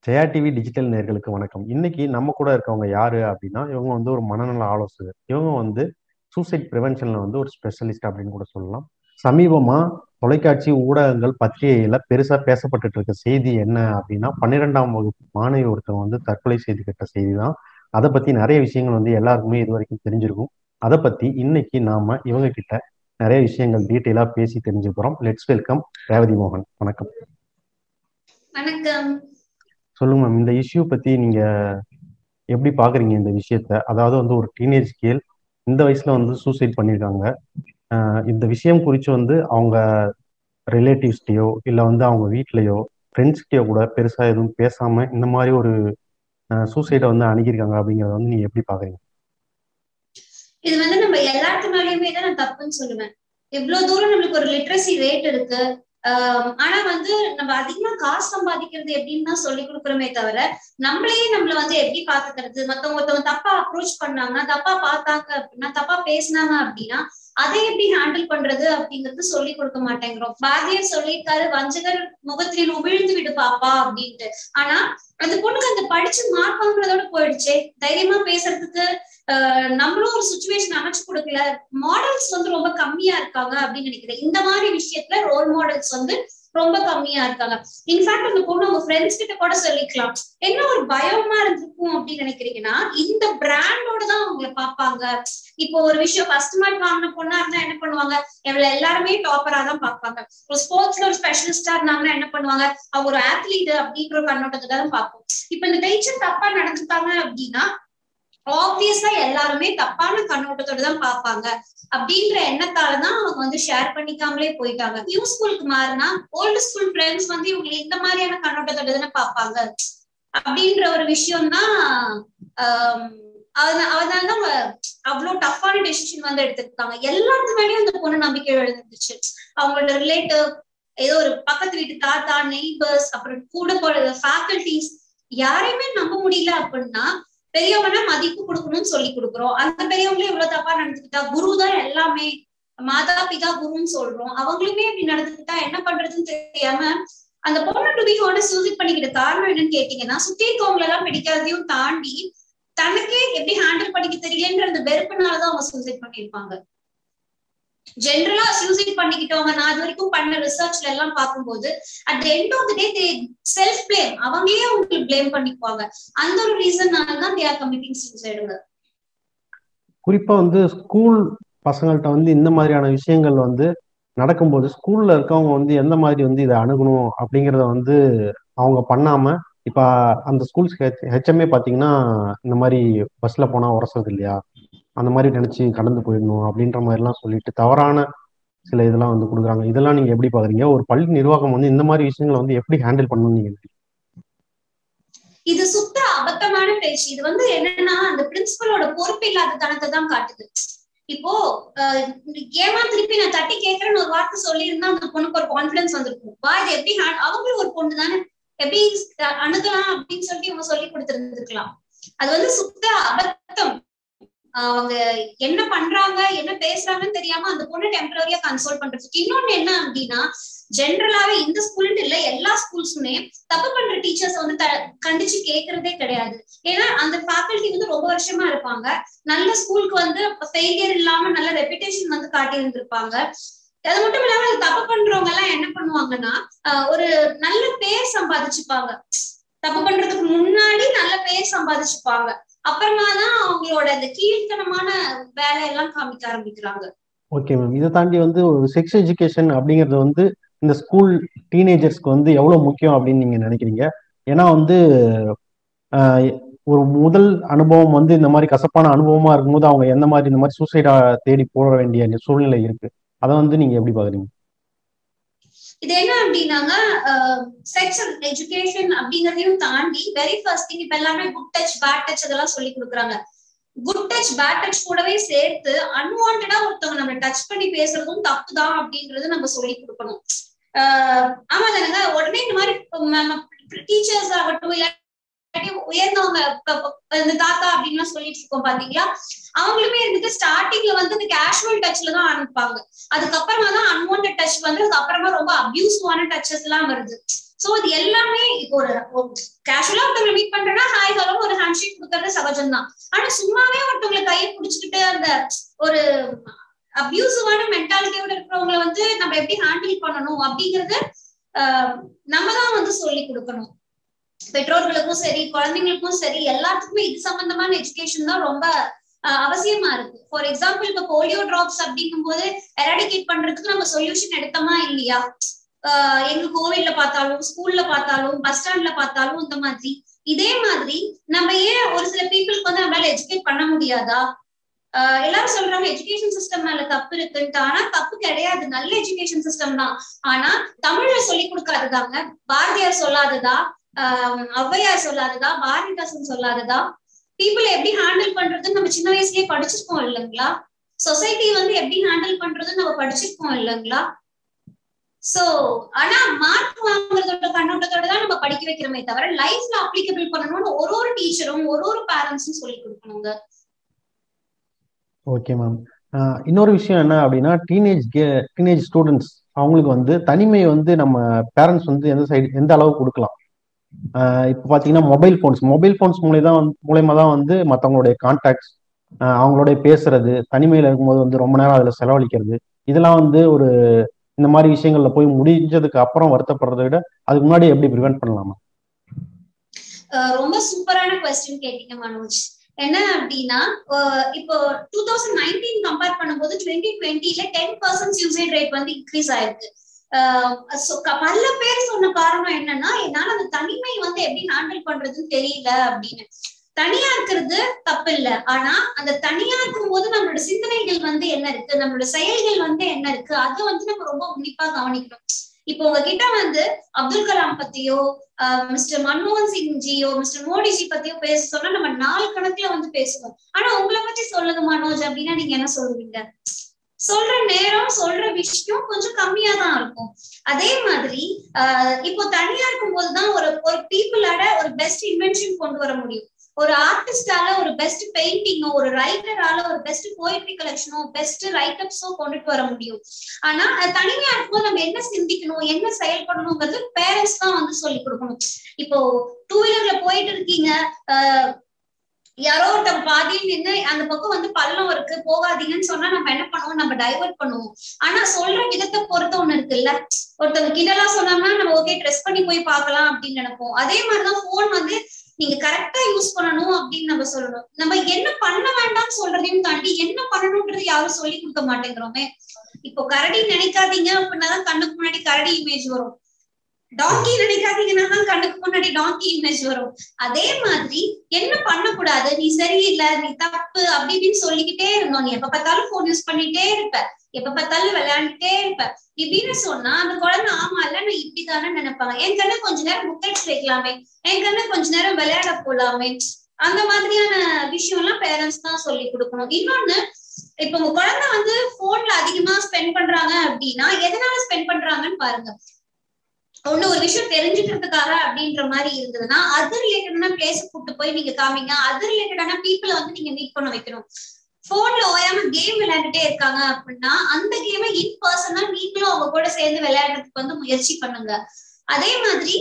Jaya TV digital நேர்களுக்கு வணக்கம் இன்னைக்கு நம்ம கூட இருக்கவங்க யாரு அப்படின்னா இவங்க வந்து ஒரு மனநல ஆலோசகர் இவங்க வந்து சூசைட் ப்ரிவென்ஷன்ல வந்து ஒரு ஸ்பெஷலிஸ்ட் அப்படின்னு கூட சொல்லலாம் சமீபமா தொலைக்காட்சி ஊடகங்கள் பத்திரிகையில பெருசா பேசப்பட்டுட்டு இருக்க செய்தி என்ன அப்படின்னா பன்னிரெண்டாம் வகுப்பு மாணவி ஒருத்தவங்க வந்து தற்கொலை செய்து கட்ட செய்தி தான் அதை பத்தி நிறைய விஷயங்கள் வந்து எல்லாருக்குமே இது வரைக்கும் தெரிஞ்சிருக்கும் அதை பத்தி இன்னைக்கு நாம இவங்க கிட்ட நிறைய விஷயங்கள் டீட்டெயிலா பேசி தெரிஞ்சுக்கிறோம் லெட்ஸ் வெல்கம் ரேவதி மோகன் வணக்கம் வணக்கம் சொல்லுங்க மேம் இந்த இஷ்யூ பத்தி நீங்க எப்படி பாக்குறீங்க இந்த விஷயத்த அதாவது வந்து ஒரு டீனேஜ் கேள் இந்த வயசுல வந்து சூசைட் பண்ணியிருக்காங்க ஆஹ் இந்த விஷயம் குறித்து வந்து அவங்க ரிலேட்டிவ்ஸ்டையோ இல்லை வந்து அவங்க வீட்லயோ ஃப்ரெண்ட்ஸ்கிட்டயோ கூட பெருசா எதுவும் பேசாம இந்த மாதிரி ஒரு சூசைடை வந்து அணுகியிருக்காங்க அப்படிங்கறத வந்து நீங்க எப்படி பாக்குறீங்க இது வந்து நம்ம எல்லாத்து மேலயுமே தான் நான் தப்புன்னு சொல்லுவேன் இவ்வளவு தூரம் நம்மளுக்கு ஒரு லிட்ரஸி ரேட் இருக்கு ஆஹ் ஆனா வந்து நம்ம அதிகமா காசு சம்பாதிக்கிறது எப்படின்னு தான் சொல்லி கொடுக்குறோமே தவிர நம்மளையே நம்மள வந்து எப்படி பாத்துக்கிறது மத்தவங்க ஒருத்தவங்க தப்பா அப்ரோச் பண்ணாங்கன்னா தப்பா பார்த்தாங்க அப்படின்னா தப்பா பேசினாங்க அப்படின்னா அதை எப்படி ஹேண்டில் பண்றது அப்படிங்கறது சொல்லி கொடுக்க மாட்டேங்கிறோம் பாரதியார் சொல்லியிருக்காரு வஞ்சகர் முகத்தில் உமிழ்ந்து விடு பாப்பா அப்படின்ட்டு ஆனா அந்த பொண்ணுக்கு அந்த படிச்சு மார்க் வாங்குறதோட போயிடுச்சே தைரியமா பேசுறதுக்கு நம்மளும் ஒரு சுச்சுவேஷன் அமைச்சு கொடுக்கல மாடல்ஸ் வந்து ரொம்ப கம்மியா இருக்காங்க அப்படின்னு நினைக்கிறேன் இந்த மாதிரி விஷயத்துல ரோல் மாடல்ஸ் வந்து ரொம்ப கம்மியா இருக்காங்க இன்ஃபேக்ட் அந்த பொண்ணு உங்க ஃப்ரெண்ட்ஸ் கிட்ட கூட சொல்லிக்கலாம் என்ன ஒரு பயமா இருந்திருக்கும் அப்படின்னு நினைக்கிறீங்கன்னா இந்த பிராண்டோட தான் அவங்கள பாப்பாங்க இப்போ ஒரு விஷயம் ஃபர்ஸ்ட் மார்க் வாங்கின பொண்ணா இருந்தா என்ன பண்ணுவாங்க எவ்வளவு எல்லாருமே டாப்பரா தான் பார்ப்பாங்க ஒரு ஸ்போர்ட்ஸ்ல ஒரு ஸ்பெஷலிஸ்டா இருந்தாங்கன்னா என்ன பண்ணுவாங்க அவங்க ஒரு ஆத்லீட் அப்படின்ற ஒரு கண்ணோட்டத்தை தான் பார்ப்போம் இப்ப இந்த டீச்சர் தப்பா நடந்துட்டாங்க அப்படின்னா ஆப்வியஸா எல்லாருமே தப்பான கண்ணோட்டத்தோட தான் பார்ப்பாங்க அப்படின்ற எண்ணத்தாலதான் அவங்க வந்து ஷேர் பண்ணிக்காமலே போயிட்டாங்க நியூ ஸ்கூலுக்கு மாறினா ஓல்டு ஸ்கூல் ஃப்ரெண்ட்ஸ் வந்து இவங்களை இந்த மாதிரியான கண்ணோட்டத்தோட தானே பார்ப்பாங்க அப்படின்ற ஒரு விஷயம் தான் அதனால தான் அவ்வளவு டஃப்பான டெசிஷன் வந்து எடுத்துருக்காங்க எல்லாத்து மேலேயும் அந்த பொண்ணு நம்பிக்கை எழுந்துச்சு அவங்களோட ரிலேட்டிவ் ஏதோ ஒரு பக்கத்து வீட்டு தாத்தா நெய்பர்ஸ் அப்புறம் கூட போற ஃபேக்கல்டிஸ் யாரையுமே நம்ப முடியல அப்படின்னா பெரியவனா மதிப்பு கொடுக்கணும்னு சொல்லி கொடுக்குறோம் அந்த பெரியவங்களே இவ்வளவு தப்பா நடந்துக்கிட்டா குரு தான் எல்லாமே மாதா பிதா குருன்னு சொல்றோம் அவங்களுமே இப்படி நடந்துக்கிட்டா என்ன பண்றதுன்னு தெரியாம அந்த பொண்ணு டு பி ஹோன சூசைட் பண்ணிக்கிட்ட காரணம் என்னன்னு கேட்டீங்கன்னா சுத்தி இருக்கவங்க எல்லாம் பிடிக்காததையும் தாண்டி தனக்கே எப்படி ஹேண்டில் பண்ணிக்க தெரியலன்ற அந்த வெறுப்புனாலதான் அவங்க சூசைட் பண்ணிருப்பாங்க ஜென்ரலா சூசைட் பண்ணிக்கிட்டவங்க நான் இது வரைக்கும் பண்ண ரிசர்ச்ல எல்லாம் பார்க்கும்போது at end of day they self blame அவங்களே அவங்களுக்கு பிளேம் பண்ணிக்குவாங்க அந்த ஒரு ரீசன்னால தான் தே ஆர் கமிட்டிங் சூசைடுங்க குறிப்பா வந்து ஸ்கூல் பசங்கள்கிட்ட வந்து இந்த மாதிரியான விஷயங்கள் வந்து நடக்கும்போது ஸ்கூல்ல இருக்கவங்க வந்து எந்த மாதிரி வந்து இதை அணுகணும் அப்படிங்கிறத வந்து அவங்க பண்ணாம இப்ப அந்த ஸ்கூல்ஸ் ஹெச்எம்ஏ பாத்தீங்கன்னா இந்த மாதிரி பஸ்ல போனா உரசது இல்லையா அந்த மாதிரி நினைச்சு கடந்து போயிடணும் அப்படின்ற மாதிரிலாம் சொல்லிட்டு தவறான சில இதெல்லாம் வந்து கொடுக்குறாங்க இதெல்லாம் நீங்க எப்படி பாக்குறீங்க ஒரு பள்ளி நிர்வாகம் வந்து இந்த மாதிரி விஷயங்களை வந்து எப்படி ஹேண்டில் பண்ணணும்னு நீங்க இது சுத்த அபத்தமான பேச்சு இது வந்து என்னன்னா அந்த பிரின்சிபலோட பொறுப்பு இல்லாத தனத்தை தான் காட்டுது இப்போ ஏமா திருப்பி நான் தட்டி கேட்கறேன்னு ஒரு வார்த்தை சொல்லியிருந்தா அந்த பொண்ணுக்கு ஒரு கான்பிடன்ஸ் வந்திருக்கும் வா இது எப்படி அவங்களும் ஒரு பொண்ணு தானே எப்படி அணுகலாம் அப்படின்னு சொல்லிட்டு இவங்க சொல்லி கொடுத்துருந்துருக்கலாம் அது வந்து சுத்த அபத்தம் அவங்க என்ன பண்றாங்க என்ன பேசுறாங்கன்னு தெரியாம அந்த பொண்ணு டெம்பரரியா கன்சோல் பண்றதுக்கு இன்னொன்னு என்ன அப்படின்னா ஜென்ரலாவே இந்த ஸ்கூல்னு இல்ல எல்லா ஸ்கூல்ஸுமே தப்பு பண்ற டீச்சர்ஸ் வந்து கண்டிச்சு கேட்கறதே கிடையாது ஏன்னா அந்த ஃபேக்கல்டி வந்து ரொம்ப வருஷமா இருப்பாங்க நல்ல ஸ்கூலுக்கு வந்து ஃபெயிலியர் இல்லாம நல்ல ரெப்புடேஷன் வந்து காட்டி இருந்திருப்பாங்க அது மட்டும் இல்லாம தப்பு பண்றவங்க எல்லாம் என்ன பண்ணுவாங்கன்னா ஒரு நல்ல பேர் சம்பாதிச்சுப்பாங்க தப்பு பண்றதுக்கு முன்னாடி நல்ல பேர் சம்பாதிச்சுப்பாங்க அப்புறமா தான் அவங்களோட அந்த கீழ்த்தனமான வேலையெல்லாம் காமிக்க ஆரம்பிக்கிறாங்க ஓகே மேம் இதை தாண்டி வந்து ஒரு செக்ஸ் எஜுகேஷன் அப்படிங்கிறது வந்து இந்த ஸ்கூல் டீனேஜர்ஸ்க்கு வந்து எவ்வளவு முக்கியம் அப்படின்னு நீங்க நினைக்கிறீங்க ஏன்னா வந்து ஒரு முதல் அனுபவம் வந்து இந்த மாதிரி கசப்பான அனுபவமா இருக்கும்போது அவங்க எந்த மாதிரி இந்த மாதிரி சூசைடா தேடி போட வேண்டிய சூழ்நிலை இருக்கு அதை வந்து நீங்க எப்படி பாக்குறீங்க இது என்ன அப்படின்னாங்க செக்ஸ் எஜுகேஷன் அப்படிங்கறதையும் தாண்டி வெரி ஃபர்ஸ்ட் திங் இப்ப எல்லாமே குட் டச் பேட் டச் அதெல்லாம் சொல்லி கொடுக்குறாங்க குட் டச் பேட் டச் கூடவே சேர்த்து அன்வான்டா ஒருத்தவங்க நம்ம டச் பண்ணி பேசுறதும் தப்பு தான் அப்படிங்கறது நம்ம சொல்லி கொடுக்கணும் ஆஹ் ஆமா தானங்க உடனே இந்த மாதிரி டீச்சர்ஸ் ஆகட்டும் இல்ல உயர்ந்தவங்க இந்த தாத்தா அப்படின்னு சொல்லிட்டு இருக்கோம் பாத்தீங்களா அவங்களுமே இருந்துட்டு ஸ்டார்டிங்ல வந்து இந்த கேஷுவல் டச்ல தான் அனுப்பாங்க அதுக்கப்புறமா தான் அன்வான்ட் டச் வந்து அதுக்கப்புறமா ரொம்ப அபியூசிவான டச்சஸ் எல்லாம் வருது சோ இது எல்லாமே இப்போ ஒரு கேஷுவலா ஒருத்தவங்களை மீட் பண்றேன்னா ஹாய் ஹலோ ஒரு ஹேண்ட் ஷேக் கொடுக்கறது சகஜம் தான் ஆனா சும்மாவே ஒருத்தவங்களை கையை பிடிச்சிக்கிட்டு அந்த ஒரு அபியூசிவான மென்டாலிட்டியோட இருக்கிறவங்களை வந்து நம்ம எப்படி ஹேண்டில் பண்ணணும் அப்படிங்கறது நம்ம தான் வந்து சொல்லி கொடுக்கணும் பெற்றோர்களுக்கும் சரி குழந்தைங்களுக்கும் சரி எல்லாத்துக்குமே இது சம்பந்தமான எஜுகேஷன் தான் ரொம்ப அவசியமா இருக்கு ஃபார் எக்ஸாம்பிள் இப்ப போலியோ டிராப்ஸ் அப்படிங்கும் போது எராடிகேட் பண்றதுக்கு நம்ம சொல்யூஷன் எடுத்தோமா இல்லையா எங்க கோவில்ல பார்த்தாலும் ஸ்கூல்ல பார்த்தாலும் பஸ் ஸ்டாண்ட்ல பார்த்தாலும் இந்த மாதிரி இதே மாதிரி நம்ம ஏன் ஒரு சில பீப்புளுக்கு வந்து நம்மளால எஜுகேட் பண்ண முடியாதா எல்லாரும் சொல்றாங்க எஜுகேஷன் சிஸ்டம் மேல தப்பு இருக்குன்ட்டு ஆனா தப்பு கிடையாது நல்ல எஜுகேஷன் சிஸ்டம் தான் ஆனா தமிழ்ல சொல்லி கொடுக்காததாங்க பாரதியார் சொல்லாததா ஆஹ் ஔவையார் சொல்லாததா பாரதிதாசன் சொல்லாததா பீப்புள் எப்படி ஹேண்டில் பண்றதுன்னு நம்ம சின்ன வயசுலயே படிச்சிருக்கோம் இல்லைங்களா சொசைட்டி வந்து எப்படி ஹேண்டில் பண்றதுன்னு நம்ம படிச்சிருக்கோம் இல்லைங்களா சோ ஆனா மார்க் வாங்குறதோட கண்ணோட்டத்தோட தான் நம்ம படிக்க வைக்கிறோமே தவிர லைஃப்ல அப்ளிகபிள் பண்ணணும்னு ஒரு ஒரு டீச்சரும் ஒரு ஒரு பேரண்ட்ஸும் சொல்லி கொடுக்கணுங்க ஓகே மேம் இன்னொரு விஷயம் என்ன அப்படின்னா டீனேஜ் டீனேஜ் ஸ்டூடெண்ட்ஸ் அவங்களுக்கு வந்து தனிமை வந்து நம்ம பேரண்ட்ஸ் வந்து எந்த சைடு எந்த அளவுக்கு கொடுக்கலாம் இப்போ பார்த்தீங்கன்னா மொபைல் ஃபோன்ஸ் மொபைல் ஃபோன்ஸ் மூலியம் தான் மூலயமா தான் வந்து மற்றவங்களுடைய கான்டாக்ட்ஸ் அவங்களுடைய பேசுறது தனிமையில் இருக்கும்போது வந்து ரொம்ப நேரம் அதில் செலவழிக்கிறது இதெல்லாம் வந்து ஒரு இந்த மாதிரி விஷயங்கள்ல போய் முடிஞ்சதுக்கு அப்புறம் வருத்தப்படுறதை விட அதுக்கு முன்னாடி எப்படி ப்ரிவென்ட் பண்ணலாமா ரொம்ப சூப்பரான கொஸ்டின் கேட்டீங்க மனோஜ் என்ன அப்படின்னா இப்போ டூ தௌசண்ட் நைன்டீன் கம்பேர் பண்ணும்போது டுவெண்ட்டி டுவெண்ட்டில டென் பர்சன்ட் யூசேஜ் ரேட் வந்து இன்க்ரீஸ் ஆயிருக்கு பல பேர் சொன்ன காரணம் என்னன்னா என்னால அந்த தனிமை வந்து எப்படி ஹேண்டில் பண்றதுன்னு தெரியல அப்படின்னு தனியா இருக்கிறது தப்பு இல்ல ஆனா அந்த தனியா இருக்கும் போது நம்மளோட சிந்தனைகள் வந்து என்ன இருக்கு நம்மளோட செயல்கள் வந்து என்ன இருக்கு அதை வந்து நம்ம ரொம்ப உன்னிப்பா கவனிக்கணும் இப்போ உங்ககிட்ட வந்து அப்துல் கலாம் பத்தியோ மிஸ்டர் மன்மோகன் சிங் ஜியோ மிஸ்டர் மோடிஜி பத்தியோ பேச சொன்னா நம்ம நாள் கணக்குல வந்து பேசுவோம் ஆனா உங்களை பத்தி சொல்லுங்க மனோஜ் அப்படின்னா நீங்க என்ன சொல்லுவீங்க சொல்ற நேரம் சொல்ற விஷயம் கொஞ்சம் கம்மியா தான் இருக்கும் அதே மாதிரி ஆஹ் இப்போ தனியா இருக்கும் போதுதான் ஒரு ஒரு பீப்புளோட ஒரு பெஸ்ட் இன்வென்ஷன் கொண்டு வர முடியும் ஒரு ஆர்டிஸ்டால ஒரு பெஸ்ட் பெயிண்டிங்கோ ஒரு ரைட்டரால ஒரு பெஸ்ட் போயட்ரி கலெக்ஷனோ பெஸ்ட் ரைட்டப்ஸோ கொண்டுட்டு வர முடியும் ஆனா தனிமையா இருக்கும்போது நம்ம என்ன சிந்திக்கணும் என்ன செயல்படணுங்கிறது பேரண்ட்ஸ் தான் வந்து சொல்லி கொடுக்கணும் இப்போ டூ வீலர்ல போயிட்டு இருக்கீங்க ஆஹ் யாரோ ஒருத்தவங்க பாதியில் நின்று அந்த பக்கம் வந்து பள்ளம் இருக்கு போகாதீங்கன்னு சொன்னா நம்ம என்ன பண்ணுவோம் நம்ம டைவர்ட் பண்ணுவோம் ஆனா சொல்ற விதத்தை பொறுத்த ஒண்ணு இருக்குல்ல ஒருத்தவங்க கிண்டலா சொன்னோம்னா நம்ம ஓகே ட்ரெஸ் பண்ணி போய் பார்க்கலாம் அப்படின்னு நினைப்போம் அதே மாதிரிதான் போன் வந்து நீங்க கரெக்டா யூஸ் பண்ணணும் அப்படின்னு நம்ம சொல்லணும் நம்ம என்ன பண்ண வேண்டாம்னு சொல்றதையும் தாண்டி என்ன பண்ணணும்ன்றது யாரும் சொல்லி கொடுக்க மாட்டேங்கிறோமே இப்போ கரடி நினைக்காதீங்க அப்படின்னாதான் கண்ணுக்கு முன்னாடி கரடி இமேஜ் வரும் டாங்கி நினைக்காதீங்கன்னா தான் கண்ணுக்கு முன்னாடி டாங்கி இமேஜ் வரும் அதே மாதிரி என்ன பண்ணக்கூடாது நீ சரியில்லை நீ தப்பு அப்படி இப்படின்னு சொல்லிக்கிட்டே இருந்தோம் நீ எப்ப பார்த்தாலும் போன் யூஸ் பண்ணிட்டே இருப்ப எப்ப பார்த்தாலும் விளையாண்டுட்டே இருப்ப இப்படின்னு சொன்னா அந்த குழந்தை ஆமா இல்ல நான் இப்படிதானே நினைப்பாங்க என் கண்ணு கொஞ்ச நேரம் புக் அடிச்சு வைக்கலாமே என் கண்ணு கொஞ்ச நேரம் விளையாட போலாமே அந்த மாதிரியான விஷயம் எல்லாம் பேரண்ட்ஸ் தான் சொல்லி கொடுக்கணும் இன்னொன்னு இப்ப உங்க குழந்தை வந்து போன்ல அதிகமா ஸ்பெண்ட் பண்றாங்க அப்படின்னா எதனால ஸ்பெண்ட் பண்றாங்கன்னு பாருங்க ஒண்ணு ஒரு விஷயம் தெரிஞ்சுக்கிறதுக்காக அப்படின்ற மாதிரி இருந்ததுன்னா அது ரிலேட்டடான பிளேஸ் கூட்டு போய் நீங்க காமிங்க அது ரிலேட்டடான பீப்புளை வந்து நீங்க மீட் பண்ண வைக்கணும் போன்ல ஓயாம கேம் விளையாண்டுட்டே இருக்காங்க அப்படின்னா அந்த கேமை இன் பர்சனா நீங்களும் அவங்க கூட சேர்ந்து விளையாடுறதுக்கு வந்து முயற்சி பண்ணுங்க அதே மாதிரி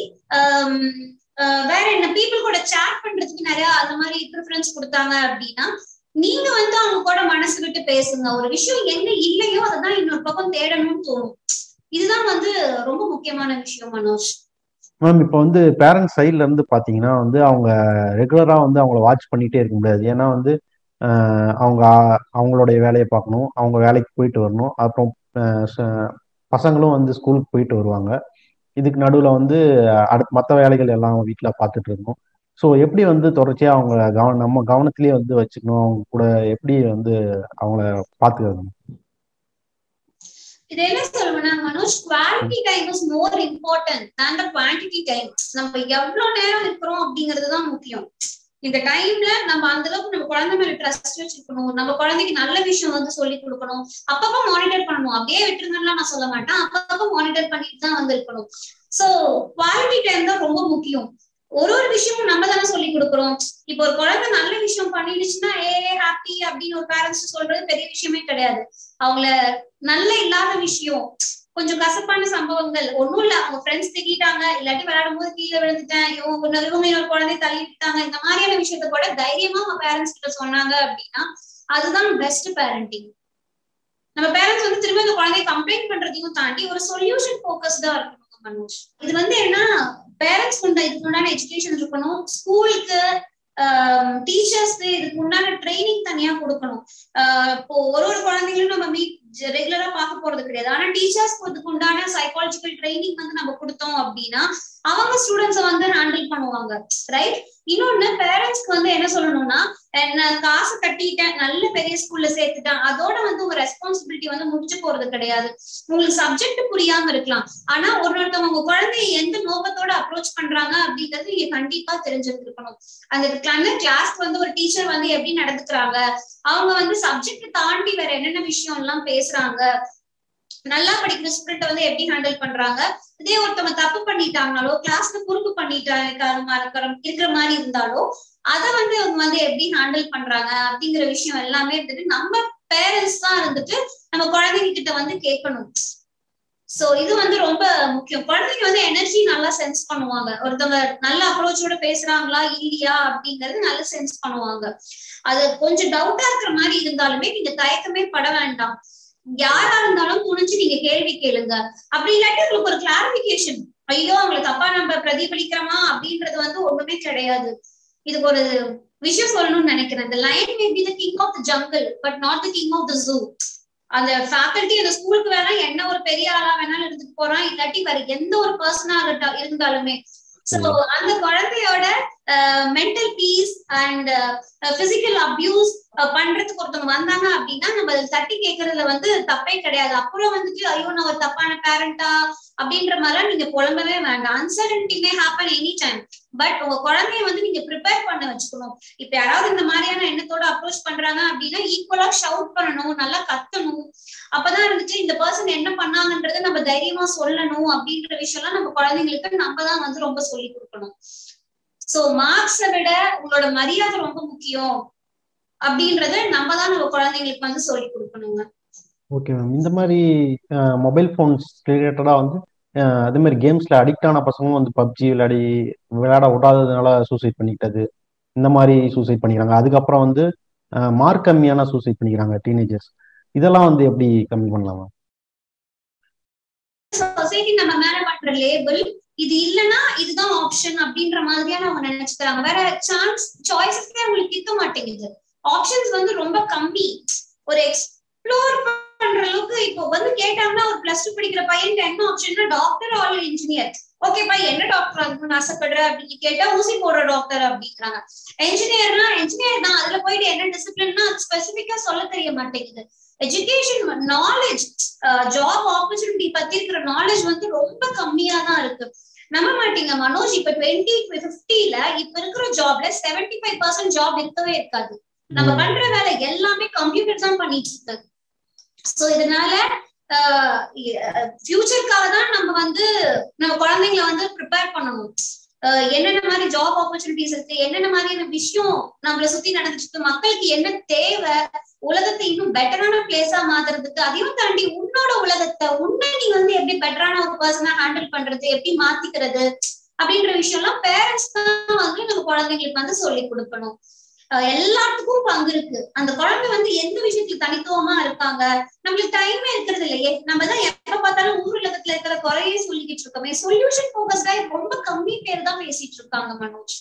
வேற என்ன பீப்புள் கூட சேட் பண்றதுக்கு நிறைய அந்த மாதிரி ப்ரிஃபரன்ஸ் கொடுத்தாங்க அப்படின்னா நீங்க வந்து அவங்க கூட மனசு விட்டு பேசுங்க ஒரு விஷயம் என்ன இல்லையோ அதான் இன்னொரு பக்கம் தேடணும்னு தோணும் இதுதான் வந்து ரொம்ப முக்கியமான விஷயம் மனோஜ் மேம் இப்போ வந்து பேரண்ட்ஸ் சைட்ல இருந்து பாத்தீங்கன்னா வந்து அவங்க ரெகுலரா வந்து அவங்கள வாட்ச் பண்ணிட்டே இருக்க முடியாது ஏன்னா வந்து அவங்க அவங்களுடைய வேலையை பார்க்கணும் அவங்க வேலைக்கு போயிட்டு வரணும் அப்புறம் பசங்களும் வந்து ஸ்கூலுக்கு போயிட்டு வருவாங்க இதுக்கு நடுவில் வந்து அடுத்த மற்ற வேலைகள் எல்லாம் வீட்டில் பார்த்துட்டு இருக்கணும் ஸோ எப்படி வந்து தொடர்ச்சியாக அவங்க கவன நம்ம கவனத்திலேயே வந்து வச்சுக்கணும் அவங்க கூட எப்படி வந்து அவங்கள பார்த்துக்கணும் இது என்ன சொல்லுவேன்னா Manoj quality time is more important than the quantity time நம்ம எவ்வளவு நேரம் இருக்கிறோம் அப்படிங்கிறது தான் முக்கியம் இந்த டைம்ல நம்ம அந்த அளவுக்கு நம்ம குழந்தை மேல ட்ரஸ்ட் வச்சிருக்கணும் நம்ம குழந்தைக்கு நல்ல விஷயம் வந்து சொல்லி கொடுக்கணும் அப்பப்ப மானிட்டர் பண்ணணும் அப்படியே விட்டுருங்கன்னா நான் சொல்ல மாட்டேன் அப்பப்ப மானிட்டர் பண்ணிட்டு தான் வந்து இருக்கணும் சோ குவாலிட்டி டைம் தான் ரொம்ப முக்கியம் ஒரு ஒரு விஷயமும் நம்ம தானே சொல்லி கொடுக்குறோம் இப்போ ஒரு குழந்தை நல்ல விஷயம் பண்ணிடுச்சுன்னா ஏ ஹாப்பி அப்படின்னு ஒரு பேரண்ட்ஸ் சொல்றது பெரிய விஷயமே கிடையாது அவங்கள நல்ல இல்லாத விஷயம் கொஞ்சம் கசப்பான சம்பவங்கள் ஒண்ணும் இல்ல அவங்க ஃப்ரெண்ட்ஸ் திட்டாங்க இல்லாட்டி விளையாடும் போது கீழே விழுந்துட்டேன் இவங்க இன்னொரு- இவங்க இன்னொரு குழந்தை தள்ளி விட்டாங்க இந்த மாதிரியான விஷயத்த கூட தைரியமா அவங்க பேரண்ட்ஸ் கிட்ட சொன்னாங்க அப்படின்னா அதுதான் பெஸ்ட் பேரண்டிங் நம்ம பேரண்ட்ஸ் வந்து திரும்ப இந்த குழந்தைய கம்ப்ளைண்ட் பண்றதையும் தாண்டி ஒரு சொல்யூஷன் போக்கஸ்டா இருக்கணும் மனோஜ் இது வந்து என்ன பேரண்ட்ஸ் கொண்ட இதுக்கு உண்டான எஜுகேஷன் இருக்கணும் ஸ்கூலுக்கு டீச்சர்ஸ்க்கு இதுக்கு உண்டான ட்ரைனிங் தனியா கொடுக்கணும் ஆஹ் இப்போ ஒரு ஒரு குழந்தைங்களும் நம்ம மீட் ரெகுலரா பார்க்க போறது கிடையாது ஆனா டீச்சர்ஸ்க்கு இதுக்கு உண்டான சைக்காலஜிக்கல் ட்ரைனிங் வந்து நம்ம கொடுத்தோம் அப்படின்னா அவங்க ஸ்டூடெண்ட்ஸை வந்து ஹேண்டில் பண்ணுவாங்க ரைட் இன்னொன்னு பேரண்ட்ஸ்க்கு வந்து என்ன சொல்லணும்னா நான் காசு கட்டிட்டேன் நல்ல பெரிய ஸ்கூல்ல சேர்த்துட்டேன் அதோட வந்து உங்க ரெஸ்பான்சிபிலிட்டி வந்து முடிச்சு போறது கிடையாது உங்களுக்கு சப்ஜெக்ட் புரியாம இருக்கலாம் ஆனா ஒரு ஒருத்தவங்க உங்க குழந்தைய எந்த நோக்கத்தோட அப்ரோச் பண்றாங்க அப்படின்றது நீங்க கண்டிப்பா தெரிஞ்சிருக்கணும் அந்த கிளாஸ்க்கு வந்து ஒரு டீச்சர் வந்து எப்படி நடந்துக்கிறாங்க அவங்க வந்து சப்ஜெக்ட் தாண்டி வேற என்னென்ன விஷயம் எல்லாம் பேசுறாங்க நல்லா படிக்கிற ஸ்டூடெண்ட் வந்து எப்படி ஹேண்டில் பண்றாங்க இதே ஒருத்தவங்க தப்பு பண்ணிட்டாங்கனாலோ கிளாஸ்ல குறுக்கு பண்ணிட்டாங்க இருக்கிற மாதிரி இருந்தாலோ அத வந்து அவங்க வந்து எப்படி ஹேண்டில் பண்றாங்க அப்படிங்கிற விஷயம் எல்லாமே இருந்துட்டு நம்ம பேரண்ட்ஸ் தான் இருந்துட்டு நம்ம குழந்தைங்க கிட்ட வந்து கேட்கணும் சோ இது வந்து ரொம்ப முக்கியம் குழந்தைங்க வந்து எனர்ஜி நல்லா சென்ஸ் பண்ணுவாங்க ஒருத்தவங்க நல்ல அப்ரோச்சோட பேசுறாங்களா இல்லையா அப்படிங்கறது நல்லா சென்ஸ் பண்ணுவாங்க அது கொஞ்சம் டவுட்டா இருக்கிற மாதிரி இருந்தாலுமே நீங்க தயக்கமே பட வேண்டாம் யாரா இருந்தாலும் துணிஞ்சு நீங்க கேள்வி கேளுங்க அப்படி இல்லாட்டி உங்களுக்கு ஒரு கிளாரிபிகேஷன் ஐயோ அவங்களை தப்பா நம்ம பிரதிபலிக்கிறோமா அப்படின்றது வந்து ஒண்ணுமே கிடையாது இதுக்கு ஒரு விஷயம் சொல்லணும்னு நினைக்கிறேன் இந்த lion may be the king of the jungle but not the king of the zoo அந்த ஃபேக்கல்டி அந்த ஸ்கூலுக்கு வேணா என்ன ஒரு பெரிய ஆளா வேணாலும் எடுத்துட்டு போறான் இல்லாட்டி வேற எந்த ஒரு பர்சனா இருந்தாலுமே சோ அந்த குழந்தையோட mental peace and physical abuse பண்றதுக்கு ஒருத்தவங்க வந்தாங்க அப்படின்னா நம்ம அதை தட்டி கேட்கறதுல வந்து தப்பே கிடையாது அப்புறம் வந்துட்டு ஐயோ நான் ஒரு தப்பான பேரண்டா அப்படின்ற மாதிரிலாம் நீங்க புலம்பவே வேண்டாம் uncertainty may happen any time but உங்க குழந்தைய வந்து நீங்க ப்ரிப்பேர் பண்ண வச்சுக்கணும் இப்ப யாராவது இந்த மாதிரியான எண்ணத்தோட அப்ரோச் பண்றாங்க அப்படின்னா ஈக்குவலா ஷவுட் பண்ணணும் நல்லா கத்தணும் அப்பதான் இருந்துட்டு இந்த பர்சன் என்ன பண்ணாங்கன்றத நம்ம தைரியமா சொல்லணும் அப்படின்ற விஷயம்லாம் நம்ம குழந்தைங்களுக்கு நம்ம தான் வந்து ரொம்ப சொல்லி கொடுக்கணும் சோ மார்க்ஸை விட உங்களோட மரியாதை ரொம்ப முக்கியம் அப்படின்றத நம்ம தான் நம்ம குழந்தைங்களுக்கு வந்து சொல்லி கொடுக்கணுங்க ஓகே மேம் இந்த மாதிரி மொபைல் ஃபோன்ஸ் ரிலேட்டடா வந்து அதே மாதிரி கேம்ஸ்ல அடிக்ட் ஆன பசங்களும் வந்து பப்ஜி விளையாடி விளையாட விடாததுனால சூசைட் பண்ணிக்கிட்டது இந்த மாதிரி சூசைட் பண்ணிக்கிறாங்க அதுக்கப்புறம் வந்து மார்க் கம்மியான சூசைட் பண்ணிக்கிறாங்க டீனேஜர்ஸ் இதெல்லாம் வந்து எப்படி கம்மி பண்ணலாமா சொசைட்டி நம்ம மேல பண்ற லேபிள் இது இல்லனா இதுதான் ஆப்ஷன் அப்படின்ற மாதிரியான அவங்க நினைச்சுக்கிறாங்க வேற சான்ஸ் சாய்ஸஸ்க்கே அவங்களுக்கு இருக்க மாட்டேங்குது ஆப்ஷன்ஸ் வந்து ரொம்ப கம்மி ஒரு எக்ஸ்ப்ளோர் பண்ற அளவுக்கு இப்போ வந்து கேட்டாங்கன்னா ஒரு பிளஸ் டூ படிக்கிற பையன் என்ன ஆப்ஷன்னா டாக்டர் ஆல் இன்ஜினியர் ஓகேப்பா என்ன டாக்டர் ஆகணும்னு ஆசைப்படுற அப்படின்னு கேட்டா ஊசி போடுற டாக்டர் அப்படிங்கிறாங்க என்ஜினியர்னா என்ஜினியர் தான் அதுல போயிட்டு என்ன டிசிப்ளின்னா அது ஸ்பெசிபிக்கா சொல்ல தெரிய மாட்டேங்குது எஜுகேஷன் நாலேஜ் ஜாப் ஆப்பர்ச்சுனிட்டி பத்தி இருக்கிற நாலேஜ் வந்து ரொம்ப கம்மியா தான் இருக்கு நம்ப மாட்டீங்க மனோஜ் இப்ப டுவெண்ட்டி பிப்டில இப்ப இருக்கிற ஜாப்ல செவன்டி ஃபைவ் பர்சன்ட் ஜாப் இருக்கவே இருக்காது நம்ம பண்ற வேலை எல்லாமே கம்ப்யூட்டர் தான் பண்ணிட்டு இருக்கு சோ இதனால ஃபியூச்சருக்காக தான் நம்ம வந்து நம்ம குழந்தைங்களை வந்து ப்ரிப்பேர் பண்ணணும் என்னென்ன மாதிரி ஜாப் ஆப்பர்ச்சுனிட்டிஸ் இருக்கு என்னென்ன மாதிரியான விஷயம் நம்மள சுத்தி நடந்துட்டு இருக்கு மக்களுக்கு என்ன தேவை உலகத்தை இன்னும் பெட்டரான பிளேஸா மாத்துறதுக்கு அதையும் தாண்டி உன்னோட உலகத்தை உன்னை நீ வந்து எப்படி பெட்டரான ஒரு பர்சனா ஹேண்டில் பண்றது எப்படி மாத்திக்கிறது அப்படின்ற விஷயம் எல்லாம் பேரண்ட்ஸ் தான் வந்து நம்ம குழந்தைங்களுக்கு வந்து சொல்லி கொடுக்கணும் எல்லாத்துக்கும் பங்கு இருக்கு அந்த குழந்தை வந்து எந்த விஷயத்துல தனித்துவமா இருக்காங்க நம்மளுக்கு டைமே இருக்கிறது இல்லையே நம்ம தான் எப்ப பார்த்தாலும் ஊர் உலகத்துல இருக்கிற குறையே சொல்லிக்கிட்டு இருக்கோமே சொல்யூஷன் போக்கஸ்டா ரொம்ப கம்மி பேர் தான் பேசிட்டு இருக்காங்க மனோஜ்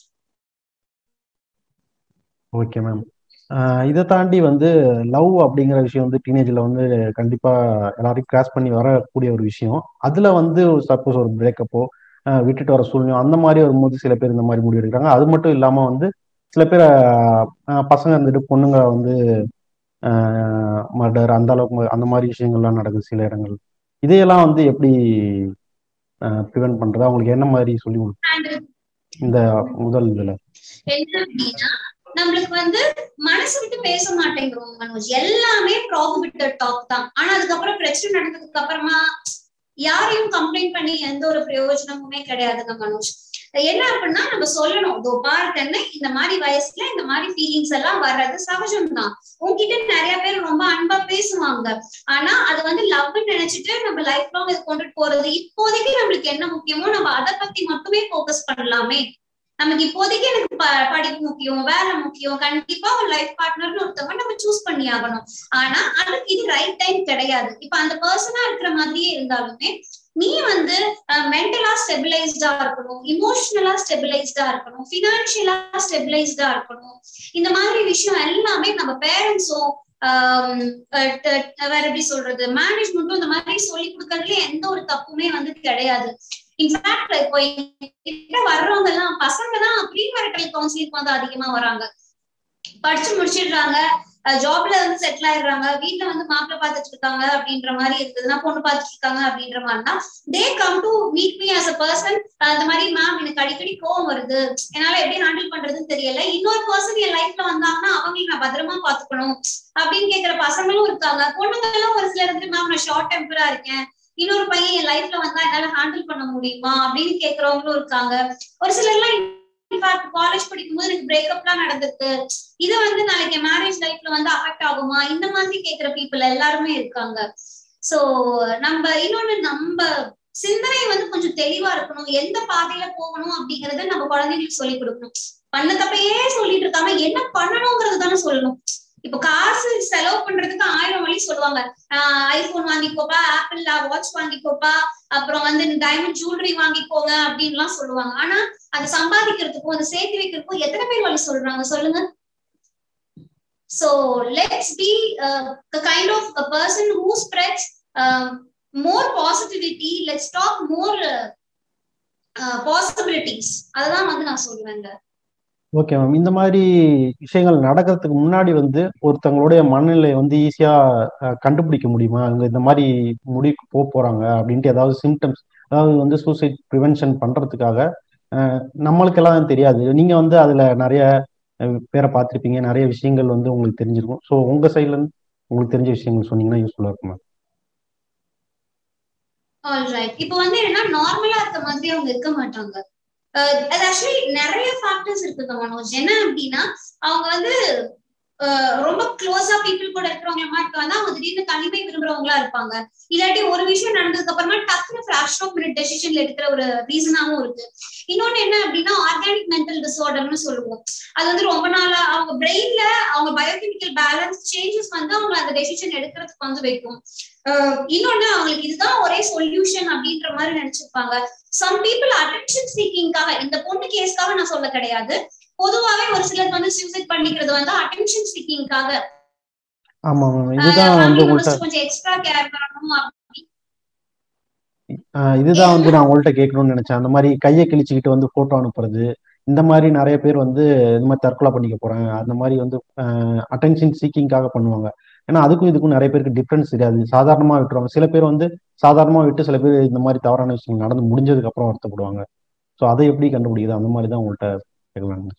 ஓகே மேம் இதை தாண்டி வந்து லவ் அப்படிங்கிற விஷயம் வந்து டீனேஜ்ல வந்து கண்டிப்பா எல்லாரையும் கிராஸ் பண்ணி வரக்கூடிய ஒரு விஷயம் அதுல வந்து சப்போஸ் ஒரு பிரேக்கப்போ விட்டுட்டு வர சூழ்நிலை அந்த மாதிரி வரும்போது சில பேர் இந்த மாதிரி முடிவு எடுக்கிறாங்க அது மட்டும் இல்லாம வந்து சில பேர் பசங்க இருந்துட்டு பொண்ணுங்க வந்து மர்டர் அந்த அளவுக்கு அந்த மாதிரி விஷயங்கள்லாம் நடக்குது சில இடங்கள் இதையெல்லாம் வந்து எப்படி ப்ரிவென்ட் பண்றது அவங்களுக்கு என்ன மாதிரி சொல்லி இந்த முதல் இதுல என்ன அப்படின்னா நம்மளுக்கு வந்து மனசு விட்டு பேச மாட்டேங்கிறோம் மனோஜ் எல்லாமே ப்ராபிட்டட் டாக் தான் ஆனா அதுக்கப்புறம் பிரச்சனை நடந்ததுக்கு அப்புறமா யாரையும் கம்ப்ளைண்ட் பண்ணி எந்த ஒரு பிரயோஜனமுமே கிடையாதுங்க மனோஜ் என்ன அப்படின்னா நம்ம சொல்லணும் இதோ பாருக்கன்னு இந்த மாதிரி வயசுல இந்த மாதிரி ஃபீலிங்ஸ் எல்லாம் வர்றது சகஜம்தான் உங்ககிட்ட நிறைய பேர் ரொம்ப அன்பா பேசுவாங்க ஆனா அது வந்து லவ்னு நினைச்சிட்டு நம்ம லைஃப் லாங் இது கொண்டுட்டு போறது இப்போதைக்கு நம்மளுக்கு என்ன முக்கியமோ நம்ம அதை பத்தி மட்டுமே ஃபோக்கஸ் பண்ணலாமே நமக்கு இப்போதைக்கு எனக்கு படிப்பு முக்கியம் வேலை முக்கியம் கண்டிப்பா ஒரு லைஃப் பார்ட்னர்னு ஒருத்தவங்க நம்ம சூஸ் பண்ணி ஆகணும் ஆனா அதுக்கு இது ரைட் டைம் கிடையாது இப்ப அந்த பர்சனா இருக்கிற மாதிரியே இருந்தாலுமே நீ வந்து மென்டலா ஸ்டெபிளைஸ்டா இருக்கணும் இமோஷனலா ஸ்டெபிளைஸ்டா இருக்கணும் பினான்சியலா ஸ்டெபிளைஸ்டா இருக்கணும் இந்த மாதிரி விஷயம் எல்லாமே நம்ம பேரண்ட்ஸும் வேற எப்படி சொல்றது மேனேஜ்மெண்ட்டும் இந்த மாதிரி சொல்லி கொடுக்கறதுல எந்த ஒரு தப்புமே வந்து கிடையாது இன்ஃபேக்ட் இப்போ கிட்ட வர்றவங்க எல்லாம் பசங்க தான் ப்ரீ மேரிட்டல் கவுன்சிலிங் வந்து அதிகமா வராங்க படிச்சு முடிச்சிடுறாங்க ஜாப்ல வந்து செட்டில் ஆயிடுறாங்க வீட்டுல வந்து மாப்பிள்ள பாத்துட்டு இருக்காங்க அப்படின்ற மாதிரி இருக்குதுன்னா பொண்ணு பாத்துட்டு இருக்காங்க அப்படின்ற மாதிரினா they come to meet me as a person அந்த மாதிரி மேம் எனக்கு அடிக்கடி கோவம் வருது என்னால எப்படி ஹேண்டில் பண்றதுன்னு தெரியல இன்னொரு பர்சன் என் லைஃப்ல வந்தாங்கன்னா அவங்களுக்கு நான் பத்திரமா பாத்துக்கணும் அப்படின்னு கேக்குற பசங்களும் இருக்காங்க பொண்ணுங்களும் ஒரு சிலர் வந்து மேம் நான் ஷார்ட் டெம்பரா இருக்கேன் இன்னொரு பையன் என் லைஃப்ல வந்தா என்னால ஹேண்டில் பண்ண முடியுமா அப்படின்னு கேக்குறவங்களும் இருக்காங்க ஒரு சிலர் எல்லாம் இன்ஃபேக்ட் காலேஜ் படிக்கும் போது எனக்கு பிரேக்கப் எல்லாம் நடந்திருக்கு இது வந்து நாளைக்கு மேரேஜ் லைஃப்ல வந்து அஃபெக்ட் ஆகுமா இந்த மாதிரி கேக்குற பீப்புள் எல்லாருமே இருக்காங்க சோ நம்ம இன்னொன்னு நம்ம சிந்தனை வந்து கொஞ்சம் தெளிவா இருக்கணும் எந்த பாதையில போகணும் அப்படிங்கறத நம்ம குழந்தைங்களுக்கு சொல்லி கொடுக்கணும் பண்ண தப்பையே சொல்லிட்டு இருக்காம என்ன பண்ணணுங்கிறது தானே சொல்லணும் இப்ப காசு செலவு பண்றதுக்கு ஆயிரம் வழி சொல்லுவாங்க ஆஹ் ஐபோன் வாங்கிக்கோப்பா ஆப்பிள் வாட்ச் வாங்கிக்கோப்பா அப்புறம் வந்து டைமண்ட் ஜுவல்லரி வாங்கிக்கோங்க அப்படின்லாம் சொல்லுவாங்க ஆனா அதை சம்பாதிக்கிறதுக்கும் அதை சேர்த்து வைக்கிறதுக்கும் எத்தனை பேர் வழி சொல்றாங்க சொல்லுங்க so let's be kind of a person who spreads more positivity let's talk more possibilities அததான் வந்து நான் சொல்லுவேங்க ஓகே மேம் இந்த மாதிரி விஷயங்கள் நடக்கிறதுக்கு முன்னாடி வந்து ஒருத்தவங்களுடைய மனநிலை வந்து ஈஸியா கண்டுபிடிக்க முடியுமா அவங்க இந்த மாதிரி முடிவுக்கு போக போறாங்க அப்படின்ட்டு ஏதாவது சிம்டம்ஸ் அதாவது வந்து சூசைட் ப்ரிவென்ஷன் பண்றதுக்காக நம்மளுக்கெல்லாம் தெரியாது நீங்க வந்து அதுல நிறைய பேரை பார்த்துருப்பீங்க நிறைய விஷயங்கள் வந்து உங்களுக்கு தெரிஞ்சிருக்கும் ஸோ உங்க சைட்ல இருந்து உங்களுக்கு தெரிஞ்ச விஷயங்கள் சொன்னீங்கன்னா யூஸ்ஃபுல்லா இருக்கும் மேம் ஆல்ரைட் இப்போ வந்து என்னன்னா நார்மலா இருக்க மாதிரி அவங்க இருக்க மாட்டாங்க அது ஆக்சுவலி நிறைய ஃபேக்டர்ஸ் இருக்குங்க மனோஜ் என்ன அப்படின்னா அவங்க வந்து ரொம்ப க்ளோஸா பீப்புள் கூட இருக்கிறவங்க மாதிரி இருக்காங்க அவங்க திடீர்னு தனிமை விரும்புறவங்களா இருப்பாங்க இல்லாட்டி ஒரு விஷயம் நடந்ததுக்கு அப்புறமா டக்குனு ஃபிராக்ஷன் ஆஃப் மினிட் டெசிஷன்ல எடுக்கிற ஒரு ரீசனாவும் இருக்கு இன்னொன்னு என்ன அப்படின்னா ஆர்கானிக் மென்டல் டிசார்டர்னு சொல்லுவோம் அது வந்து ரொம்ப நாளா அவங்க பிரெயின்ல அவங்க பயோகெமிக்கல் பேலன்ஸ் சேஞ்சஸ் வந்து அவங்க அந்த டெசிஷன் எடுக்கிறதுக்கு வந்து வைக்கும் இன்னொன்னு அவங்களுக்கு இதுதான் ஒரே சொல்யூஷன் அப்படின்ற மாதிரி நினைச்சிருப்பாங்க சம் பீப்புள் அட்டென்ஷன் சீக்கிங்காக இந்த பொண்ணு கேஸ்க்காக நான் சொல்ல கிடையாது பொதுவாவே ஒரு சிலர் வந்து சூசைட் பண்ணிக்கிறது வந்து அட்டென்ஷன் சீக்கிங்காக ஆமா இதுதான் வந்து உங்கள்ட்ட கொஞ்சம் எக்ஸ்ட்ரா கேர் பண்ணணும் இதுதான் வந்து நான் உங்கள்ட்ட கேட்கணும்னு நினைச்சேன் அந்த மாதிரி கையை கிழிச்சுக்கிட்டு வந்து போட்டோ அனுப்புறது இந்த மாதிரி நிறைய பேர் வந்து இந்த மாதிரி தற்கொலை பண்ணிக்க போறேன் அந்த மாதிரி வந்து அட்டென்ஷன் சீக்கிங்காக பண்ணுவாங்க ஏன்னா அதுக்கும் இதுக்கும் நிறைய பேருக்கு டிஃப்ரென்ஸ் தெரியாது சாதாரணமா விட்டுருவாங்க சில பேர் வந்து சாதாரணமா விட்டு சில பேர் இந்த மாதிரி தவறான விஷயங்கள் நடந்து முடிஞ்சதுக்கு அப்புறம் வருத்தப்படுவாங்க ஸோ அதை எப்படி கண்டுபிடிக்குது அந்த மாதிரி தான் உங்கள்கிட்ட கேட்கலாங்க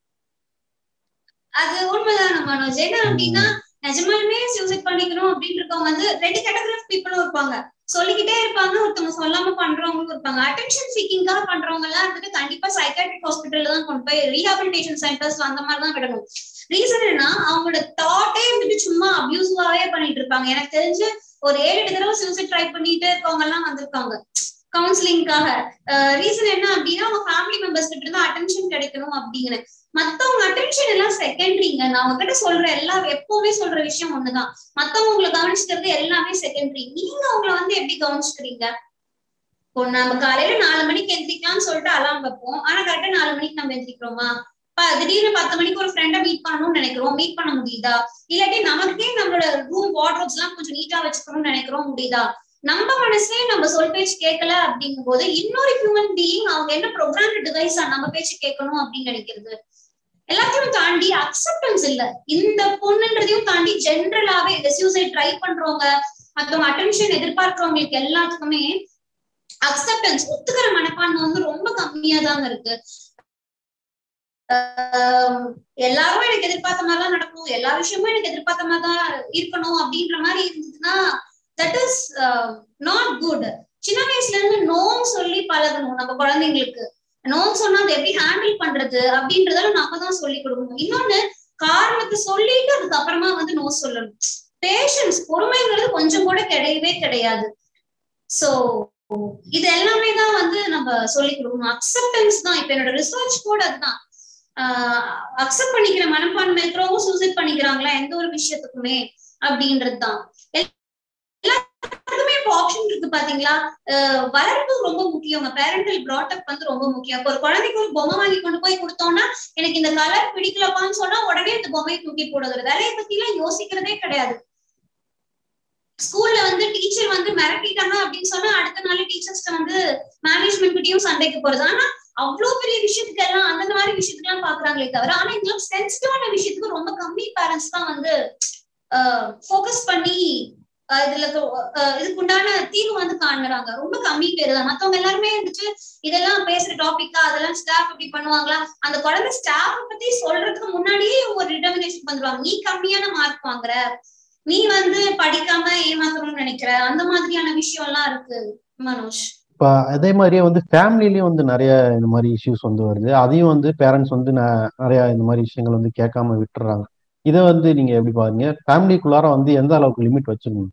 அது உண்மைதான் மனோஜ் என்ன அப்படின்னா நிஜமாலுமே சூசைட் பண்ணிக்கணும் அப்படின்னு இருக்கவங்க வந்து ரெண்டு கேட்டகரி ஆஃப் பீப்புளும் இருப்பாங்க சொல்லிக்கிட்டே இருப்பாங்க ஒருத்தவங்க சொல்லாம பண்றவங்களும் இருப்பாங்க அட்டென்ஷன் சீக்கிங்காக பண்றவங்க எல்லாம் வந்துட்டு கண்டிப்பா சைக்காட்ரிக் ஹாஸ்பிட்டல்ல தான் கொண்டு போய் ரீஹாபிலிட்டேஷன் சென்டர்ஸ்ல அந்த மாதிரி தான் விடணும் ரீசன் என்ன அவங்களோட தாட்டே வந்துட்டு சும்மா அபியூசிவாவே பண்ணிட்டு இருப்பாங்க எனக்கு தெரிஞ்சு ஒரு ஏழு எட்டு தடவை சூசைட் ட்ரை பண்ணிட்டு இருக்கவங்க எல்லாம் வந்திருக்காங்க கவுன்சிலிங்காக ரீசன் என்ன அப்படின்னா அவங்க ஃபேமிலி மெம்பர்ஸ் கிட்ட இருந்து அட்டென்ஷன் கிடைக்கணும் அப்படின்னு மத்தவங்க அட்டென்ஷன் எல்லாம் செகண்டரிங்க நான் உங்ககிட்ட சொல்ற எல்லா எப்பவுமே சொல்ற விஷயம் ஒண்ணுதான் மத்தவங்க உங்களை கவனிச்சுக்கிறது எல்லாமே செகண்டரி நீங்க உங்களை வந்து எப்படி கவனிச்சுக்கிறீங்க இப்போ நம்ம காலையில நாலு மணிக்கு எந்திரிக்கலாம்னு சொல்லிட்டு அலாம் வைப்போம் ஆனா கரெக்டா நாலு மணிக்கு நம்ம எந்திரிக்கிறோமா திடீர்னு பத்து மணிக்கு ஒரு ஃப்ரெண்டை மீட் பண்ணணும்னு நினைக்கிறோம் மீட் பண்ண முடியுதா இல்லாட்டி நமக்கே நம்மளோட ரூம் வார்ட்ரோப்ஸ் எல்லாம் கொஞ்சம் நீட்டா வச்சுக்கணும்னு நினைக்கிறோம் முடியுதா நம்ம மனசே நம்ம சொல் பேச்சு கேட்கல அப்படிங்கும் போது இன்னொரு ஹியூமன் பீயிங் அவங்க என்ன ப்ரோக்ராம் டிவைஸா நம்ம பேச்சு கேட்கணும் அப்படின்னு நினைக்கிறது எல்லாத்தையும் தாண்டி அக்செப்டன்ஸ் இல்ல இந்த பொண்ணுன்றதையும் தாண்டி ஜென்ரலாவே இந்த சூசைட் ட்ரை பண்றவங்க மத்தவங்க அட்டென்ஷன் எதிர்பார்க்கிறவங்களுக்கு எல்லாத்துக்குமே அக்செப்டன்ஸ் ஒத்துக்கிற மனப்பான்மை வந்து ரொம்ப கம்மியா தாங்க இருக்கு எல்லாரும் எனக்கு எதிர்பார்த்த மாதிரி தான் நடக்கணும் எல்லா விஷயமும் எனக்கு எதிர்பார்த்த மாதிரி தான் இருக்கணும் அப்படின்ற மாதிரி இருந்ததுன்னா தட் இஸ் நாட் குட் சின்ன வயசுல இருந்து நோன்னு சொல்லி பழகணும் நம்ம குழந்தைங்களுக்கு நோன்னு சொன்னா அதை எப்படி ஹேண்டில் பண்றது அப்படின்றதெல்லாம் நாம தான் சொல்லி கொடுக்கணும் இன்னொன்னு காரணத்தை சொல்லிட்டு அதுக்கப்புறமா வந்து நோ சொல்லணும் பேஷன்ஸ் பொறுமைங்கிறது கொஞ்சம் கூட கிடையவே கிடையாது சோ இது எல்லாமே தான் வந்து நம்ம சொல்லி கொடுக்கணும் அக்செப்டன்ஸ் தான் இப்ப என்னோட ரிசர்ச் கூட அதுதான் அக்செப்ட் பண்ணிக்கிற மனப்பான்மை இருக்கிறவங்க சூசைட் பண்ணிக்கிறாங்களா எந்த ஒரு விஷயத்துக்குமே அப்படின்றது தான் எல்லாருக்குமே இப்போ ஆப்ஷன் இருக்கு பாத்தீங்களா வளர்ப்பு ரொம்ப முக்கியம் பேரண்டல் ப்ராட்டப் வந்து ரொம்ப முக்கியம் இப்போ ஒரு குழந்தைக்கு ஒரு பொம்மை வாங்கி கொண்டு போய் கொடுத்தோம்னா எனக்கு இந்த கலர் பிடிக்கலப்பான்னு சொன்னா உடனே இந்த பொம்மையை தூக்கி போடுறது வேலையை பத்தி எல்லாம் யோசிக்கிறதே கிடையாது ஸ்கூல்ல வந்து டீச்சர் வந்து மிரட்டிட்டாங்க அப்படின்னு சொன்னா அடுத்த நாள் டீச்சர்ஸ்ட வந்து மேனேஜ்மெண்ட் கிட்டயும் சண்டைக்கு போறது ஆனா அவ்வளவு பெரிய விஷயத்துக்கு எல்லாம் அந்த மாதிரி விஷயத்துக்கு எல்லாம் பாக்குறாங்களே தவிர ஆனா இதெல்லாம் சென்சிட்டிவான விஷயத்துக்கு ரொம்ப கம்மி பேரண்ட்ஸ் தான் வந்து ஃபோக்கஸ் பண்ணி இதுல இதுக்கு உண்டான தீர்வு வந்து காணுறாங்க ரொம்ப கம்மி பேர் தான் மத்தவங்க எல்லாருமே வந்துட்டு இதெல்லாம் பேசுற டாபிக்கா அதெல்லாம் ஸ்டாஃப் இப்படி பண்ணுவாங்களா அந்த குழந்தை ஸ்டாஃப் பத்தி சொல்றதுக்கு முன்னாடியே ஒரு டிட்டர்மினேஷன் வந்துருவாங்க நீ கம்மியான மார்க் வாங்குற நீ வந்து படிக்காம ஏமாத்தணும்னு நினைக்கிற அந்த மாதிரியான விஷயம் எல்லாம் இருக்கு மனோஜ் இப்போ அதே மாதிரியே வந்து ஃபேமிலிலயும் வந்து நிறைய இந்த மாதிரி இஷ்யூஸ் வந்து வருது அதையும் வந்து பேரண்ட்ஸ் வந்து நிறைய இந்த மாதிரி விஷயங்கள் வந்து கேட்காம விட்டுறாங்க இதை வந்து நீங்க எப்படி பாருங்க ஃபேமிலிக்குள்ளார வந்து எந்த அளவுக்கு லிமிட் வச்சுக்கணும்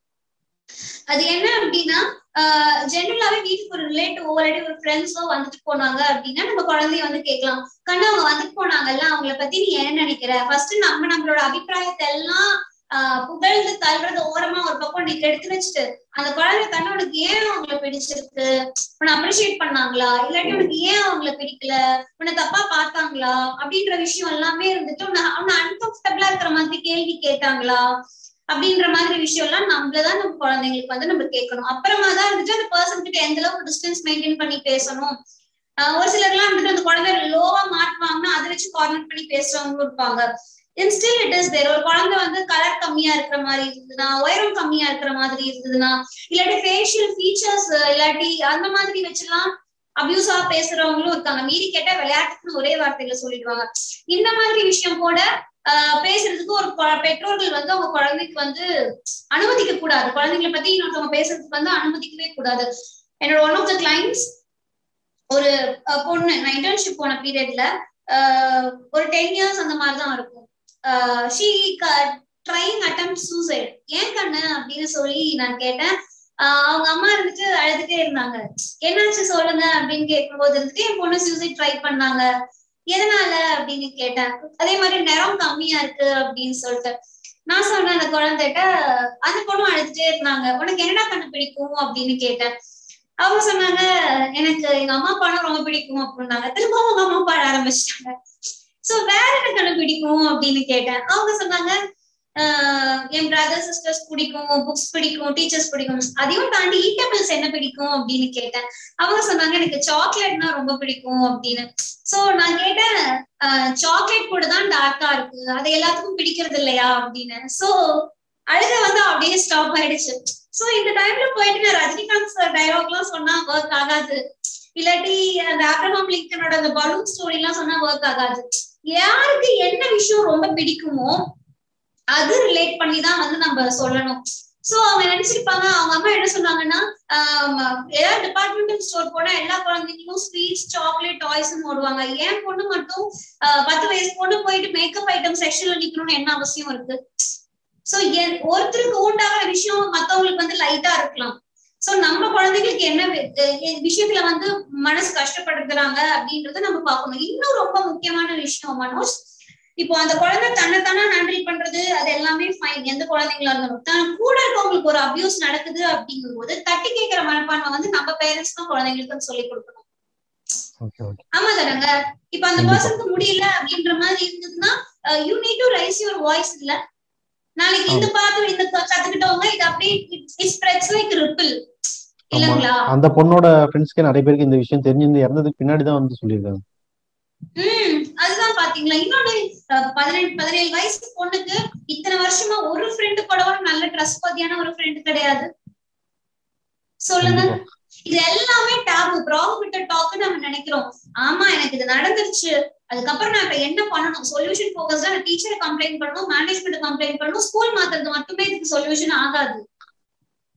அது என்ன அப்படின்னா ஜென்ரலாவே வீட்டுக்கு ஒரு ரிலேட்டிவ் ஆல்ரெடி ஒரு ஃப்ரெண்ட்ஸோ வந்துட்டு போனாங்க அப்படின்னா நம்ம குழந்தைய வந்து கேட்கலாம் கண்ணு அவங்க வந்துட்டு போனாங்கல்ல அவங்கள பத்தி நீ என்ன நினைக்கிற ஃபர்ஸ்ட் நம்ம நம்மளோட அபிப்பிராயத்தை எல்லாம் ஆஹ் புகழ்ந்து தள்ளுறது ஓரமா ஒரு பக்கம் நீ எடுத்து வச்சுட்டு அந்த குழந்தை கண்ணு உனக்கு ஏன் அவங்கள பிடிச்சிருக்கு உன்னை அப்ரிஷியேட் பண்ணாங்களா இல்லாட்டி உனக்கு ஏன் அவங்கள பிடிக்கல உன்னை தப்பா பார்த்தாங்களா அப்படின்ற விஷயம் எல்லாமே இருந்துட்டு உன்னை அவனை அன்கம்ஃபர்டபுளா இருக்கிற மாதிரி கேள்வி கேட்டாங்களா அப்படின்ற மாதிரி விஷயம் எல்லாம் நம்மளதான் நம்ம குழந்தைங்களுக்கு வந்து நம்ம கேட்கணும் அப்புறமா தான் வந்துட்டு அந்த பர்சன் கிட்ட எந்த அளவுக்கு டிஸ்டன்ஸ் மெயின்டைன் பண்ணி பேசணும் ஒரு சிலர் எல்லாம் வந்துட்டு அந்த குழந்தை லோவா மார்க் வாங்கினா அதை வச்சு கார்னர் பண்ணி பேசுறவங்களும் இருப்பாங்க in still it is there ஒரு குழந்தை வந்து கலர் கம்மியா இருக்கிற மாதிரி இருந்ததுன்னா உயரம் கம்மியா இருக்கிற மாதிரி இருந்ததுன்னா இல்லாட்டி ஃபேஷியல் ஃபீச்சர்ஸ் இல்லாட்டி அந்த மாதிரி வச்சுலாம் அபியூஸா பேசுறவங்களும் இருக்காங்க மீறி கேட்டா விளையாட்டுக்குன்னு ஒரே வார்த்தையில சொல்லிடுவாங்க இந்த மாதிரி விஷயம் கூட பேசுறதுக்கு ஒரு பெற்றோர்கள் வந்து அவங்க குழந்தைக்கு வந்து அனுமதிக்க கூடாது குழந்தைங்களை பத்தி இன்னொருத்தவங்க பேசுறதுக்கு வந்து அனுமதிக்கவே கூடாது என்னோட ஒன் ஆஃப் த கிளைண்ட்ஸ் ஒரு பொண்ணு நான் இன்டர்ன்ஷிப் போன பீரியட்ல ஒரு டென் இயர்ஸ் அந்த மாதிரிதான் இருக்கும் ஷீ ட்ரைங் அட்டம் சூசைட் ஏன் கண்ணு அப்படின்னு சொல்லி நான் கேட்டேன் அவங்க அம்மா இருந்துட்டு அழுதுட்டே இருந்தாங்க என்னாச்சு சொல்லுங்க அப்படின்னு கேட்கும்போது இருந்துட்டு என் பொண்ணு சூசைட் ட்ரை பண்ணாங்க எதனால அப்படின்னு கேட்டேன் அதே மாதிரி நிறம் கம்மியா இருக்கு அப்படின்னு சொல்லிட்டு நான் சொன்னேன் அந்த குழந்தைகிட்ட அந்த பொண்ணும் அழுதுட்டே இருந்தாங்க உனக்கு என்னடா கண்ணு பிடிக்கும் அப்படின்னு கேட்டேன் அவங்க சொன்னாங்க எனக்கு எங்க அம்மா அப்பானா ரொம்ப பிடிக்கும் அப்படின்னாங்க திரும்பவும் அவங்க அம்மா பாட ஆரம்பிச்சிட்டாங்க சோ வேற என்ன கண்ணு பிடிக்கும் அப்படின்னு கேட்டேன் அவங்க சொன்னாங்க என் பிரதர் சிஸ்டர்ஸ் பிடிக்கும் புக்ஸ் பிடிக்கும் டீச்சர்ஸ் பிடிக்கும் அதையும் தாண்டி ஈட்டபிள்ஸ் என்ன பிடிக்கும் அப்படின்னு கேட்டேன் அவங்க சொன்னாங்க எனக்கு சாக்லேட்னா ரொம்ப பிடிக்கும் அப்படின்னு சோ நான் கேட்டேன் சாக்லேட் கூட தான் டார்க்கா இருக்கு அது எல்லாத்துக்கும் பிடிக்கிறது இல்லையா அப்படின்னு சோ அழுக வந்து அப்படியே ஸ்டாப் ஆயிடுச்சு சோ இந்த டைம்ல போயிட்டு நான் ரஜினிகாந்த் சார் டைலாக் எல்லாம் சொன்னா ஒர்க் ஆகாது இல்லாட்டி அந்த ஆப்ரஹாம் லிங்கனோட அந்த பலூன் ஸ்டோரி எல்லாம் சொன்னா ஒர்க் ஆகாது யாருக்கு என்ன விஷயம் ரொம்ப பிடிக்குமோ அது ரிலேட் பண்ணி தான் வந்து நம்ம சொல்லணும் சோ அவங்க நினைச்சிருப்பாங்க அவங்க அம்மா என்ன சொன்னாங்கன்னா ஏதாவது டிபார்ட்மெண்டல் ஸ்டோர் போனா எல்லா குழந்தைங்களும் ஸ்வீட்ஸ் சாக்லேட் டாய்ஸ் ஓடுவாங்க ஏன் பொண்ணு மட்டும் பத்து வயசு பொண்ணு போயிட்டு மேக்கப் ஐட்டம் செக்ஷன்ல நிக்கணும்னு என்ன அவசியம் இருக்கு சோ ஒருத்தருக்கு ஊண்டாகிற விஷயம் மத்தவங்களுக்கு வந்து லைட்டா இருக்கலாம் சோ நம்ம குழந்தைங்களுக்கு என்ன விஷயத்துல வந்து மனசு கஷ்டப்படுத்துறாங்க அப்படின்றத நம்ம பார்க்கணும் இன்னும் ரொம்ப முக்கியமான விஷயம் மனோஜ் இப்போ அந்த குழந்தை தன்னைத்தானே ஹேண்டில் பண்றது அது எல்லாமே ஃபைன் எந்த குழந்தைங்களா இருந்தாலும் தான் கூட இருக்கவங்களுக்கு ஒரு அபியூஸ் நடக்குது அப்படிங்கும் போது தட்டி கேட்கிற மனப்பான்மை வந்து நம்ம பேரண்ட்ஸ் தான் குழந்தைங்களுக்கு சொல்லி கொடுக்கணும் ஆமா தானங்க இப்ப அந்த பர்சனுக்கு முடியல அப்படின்ற மாதிரி இருந்ததுன்னா you need to raise your voice இல்ல நாளைக்கு இந்த பார்த்து இந்த கத்துக்கிட்டவங்க இது அப்படியே இட் ஸ்ப்ரெட்ஸ் லைக் ரிப்பிள் இல்லங்களா அந்த பொண்ணோட ஃப்ரெண்ட்ஸ்க்கு நிறைய பேருக்கு இந்த விஷயம் தெரிஞ்சிருந்து இறந்ததுக்கு பின்னாடி தான் வந்து சொல்லியிருக்காங்க உம் அதுதான் பாத்தீங்களா இன்னொன்னு பதினெட்டு பதினேழு வயசு பொண்ணுக்கு இத்தனை வருஷமா ஒரு ஃப்ரெண்டு கூட ஒரு நல்ல ட்ரஸ்ட் பத்தியான ஒரு ஃப்ரெண்டு கிடையாது சொல்லுங்க இது எல்லாமே டேபு ப்ராபிட்ட டாக் நம்ம நினைக்கிறோம் ஆமா எனக்கு இது நடந்துருச்சு அதுக்கப்புறம் நான் இப்ப என்ன பண்ணணும் சொல்யூஷன் போக்கஸ்டா நான் டீச்சரை கம்ப்ளைண்ட் பண்ணணும் மேனேஜ்மெண்ட் கம்ப்ளைண்ட் பண்ணணும் ஸ்கூல் மாத்துறது மட்டுமே இதுக்கு சொல்யூஷன் ஆகாது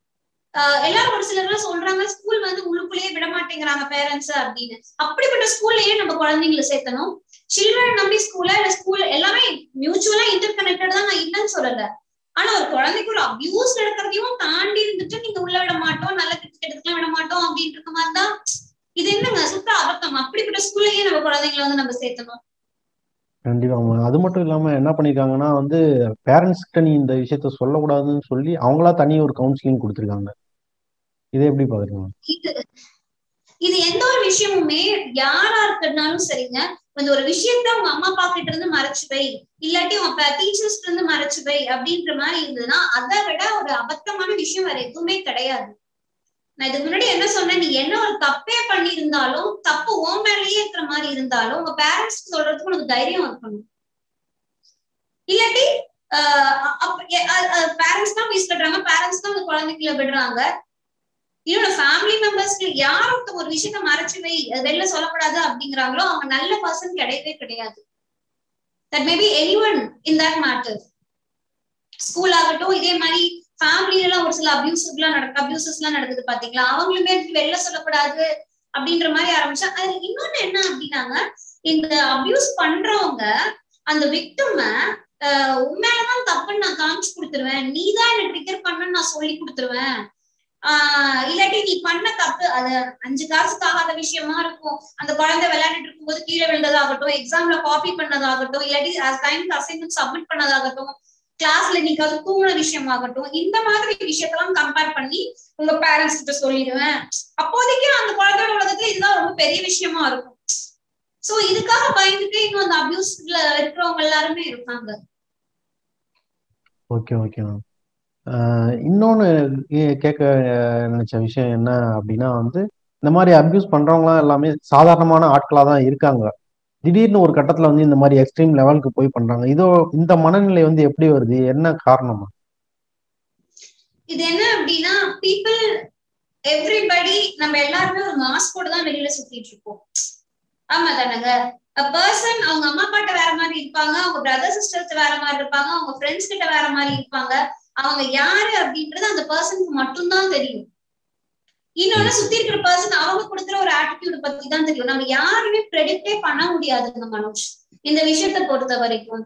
ஆஹ் எல்லாரும் ஒரு சிலர் எல்லாம் சொல்றாங்க ஸ்கூல் வந்து உள்ளுக்குள்ளேயே விட மாட்டேங்கிறாங்க பேரண்ட்ஸ் அப்படின்னு அப்படிப்பட்ட ஸ்கூல்லயே நம்ம குழந்தைங்களை சேர்த்தணும் சில்ட்ரன் நம்பி ஸ்கூல்ல இல்ல ஸ்கூல் எல்லாமே மியூச்சுவலா இன்டர் கனெக்டட் தான் நான் இல்லைன்னு சொல்லல ஆனா ஒரு குழந்தைக்கு ஒரு அபியூஸ் நடக்கிறதையும் தாண்டி இருந்துட்டு நீங்க உள்ள விட மாட்டோம் நல்ல கெட்டதுக்கெல்லாம் விட மாட்டோம் அப்படின்னு இருக்க மாதிரி தான் இது என்னங்க சுத்த அபத்தம் அப்படிப்பட்ட ஸ்கூல்லயே நம்ம குழந்தைங்களை வந்து நம்ம சேர்த்தணும் கண்டிப்பாமா அது மட்டும் இல்லாம என்ன பண்ணிருக்காங்கன்னா வந்து பேரண்ட்ஸ் கிட்ட நீ இந்த விஷயத்த சொல்லக்கூடாதுன்னு சொல்லி அவங்களா தனி ஒரு கவுன்சிலிங் கொடுத்துருக்காங்க இதை எப்படி பாக்குறீங்க இது இது எந்த ஒரு விஷயமுமே யாரா இருக்கிறதுனாலும் சரிங்க இந்த ஒரு விஷயத்த உங்க அம்மா அப்பா கிட்ட இருந்து மறைச்சு வை இல்லாட்டி உங்க டீச்சர்ஸ்ல இருந்து மறைச்சு வை அப்படின்ற மாதிரி இருந்ததுன்னா அதை விட ஒரு அபத்தமான விஷயம் வேற எதுவுமே கிடையாது நான் இதுக்கு முன்னாடி என்ன சொன்னேன் நீ என்ன ஒரு தப்பே பண்ணியிருந்தாலும் தப்பு ஓ மேலேயே இருக்கிற மாதிரி இருந்தாலும் உங்க பேரண்ட்ஸ் சொல்றதுக்கு உனக்கு தைரியம் இருக்கணும் இல்லாட்டி பேரண்ட்ஸ் தான் ஃபீஸ் கட்டுறாங்க பேரண்ட்ஸ் தான் அந்த குழந்தைகளை விடுறாங்க இன்னொரு ஃபேமிலி மெம்பர்ஸ்க்கு யார் ஒருத்தவங்க ஒரு விஷயத்த மறைச்சு வை அது வெளில சொல்லக்கூடாது அப்படிங்கிறாங்களோ அவங்க நல்ல பர்சன் கிடையவே கிடையாது that maybe anyone in that matter school ஆகட்டும் இதே மாதிரி ஃபேமிலில எல்லாம் ஒரு சில அபியூஸ் எல்லாம் நடக்கு அபியூசஸ் எல்லாம் நடக்குது பாத்தீங்களா அவங்களுமே வெளில சொல்லக்கூடாது அப்படின்ற மாதிரி ஆரம்பிச்சா அதுல இன்னொன்னு என்ன அப்படின்னாங்க இந்த அபியூஸ் பண்றவங்க அந்த விக்டிம உண்மையிலதான் தப்புன்னு நான் காமிச்சு கொடுத்துருவேன் நீ தான் என்ன ட்ரிகர் பண்ணன்னு நான் சொல்லி கொடுத்துருவேன் ஆஹ் இல்லாட்டி நீ பண்ண தப்பு அது அஞ்சு காசுக்கு ஆகாத விஷயமா இருக்கும் அந்த குழந்தை விளையாண்டுட்டு இருக்கும்போது கீழே விழுந்ததாகட்டும் எக்ஸாம்ல காப்பி பண்ணதாகட்டும் இல்லாட்டி டைம் அசைன்மெண்ட் சப்மிட் பண்ணதாகட்டும் கிளாஸ்ல நீங்க அது தூங்குன விஷயமாகட்டும் இந்த மாதிரி விஷயத்தெல்லாம் கம்பேர் பண்ணி உங்க பேரண்ட்ஸ் கிட்ட சொல்லிடுவேன் அப்போதைக்கு அந்த குழந்தையோட உலகத்துல இதுதான் ரொம்ப பெரிய விஷயமா இருக்கும் சோ இதுக்காக பயந்துட்டு இன்னும் அந்த அபியூஸ்ல இருக்கிறவங்க எல்லாருமே இருக்காங்க ஓகே ஓகே மேம் இன்னொன்று கேட்க நினைச்ச விஷயம் என்ன அப்படின்னா வந்து இந்த மாதிரி அப்யூஸ் பண்றவங்களாம் எல்லாமே சாதாரணமான ஆட்களாக தான் இருக்காங்க திடீர்னு ஒரு கட்டத்துல வந்து இந்த மாதிரி எக்ஸ்ட்ரீம் லெவலுக்கு போய் பண்றாங்க இதோ இந்த மனநிலை வந்து எப்படி வருது என்ன காரணமா இது என்ன அப்படின்னா பீப்புள் எவ்ரிபடி நம்ம எல்லாருமே ஒரு மாஸ்கோட தான் வெளியில சுத்திட்டு இருக்கோம் ஆமா தானங்க பர்சன் அவங்க அம்மா அப்பாட்ட வேற மாதிரி இருப்பாங்க அவங்க பிரதர் சிஸ்டர்ஸ் வேற மாதிரி இருப்பாங்க அவங்க ஃப்ரெண்ட்ஸ் கிட்ட வேற மாதிரி இருப்பாங்க அவங்க யாரு அப்படின்றது அந்த பர்சனுக்கு மட்டும்தான் தெரியும் இன்னொன்னு சுத்தி இருக்கிற பர்சன் அவங்க கொடுக்குற ஒரு ஆட்டிடியூட் பத்தி தான் தெரியும் நம்ம யாருமே ப்ரெடிக்டே பண்ண முடியாதுங்க மனோஜ் இந்த விஷயத்த பொறுத்த வரைக்கும்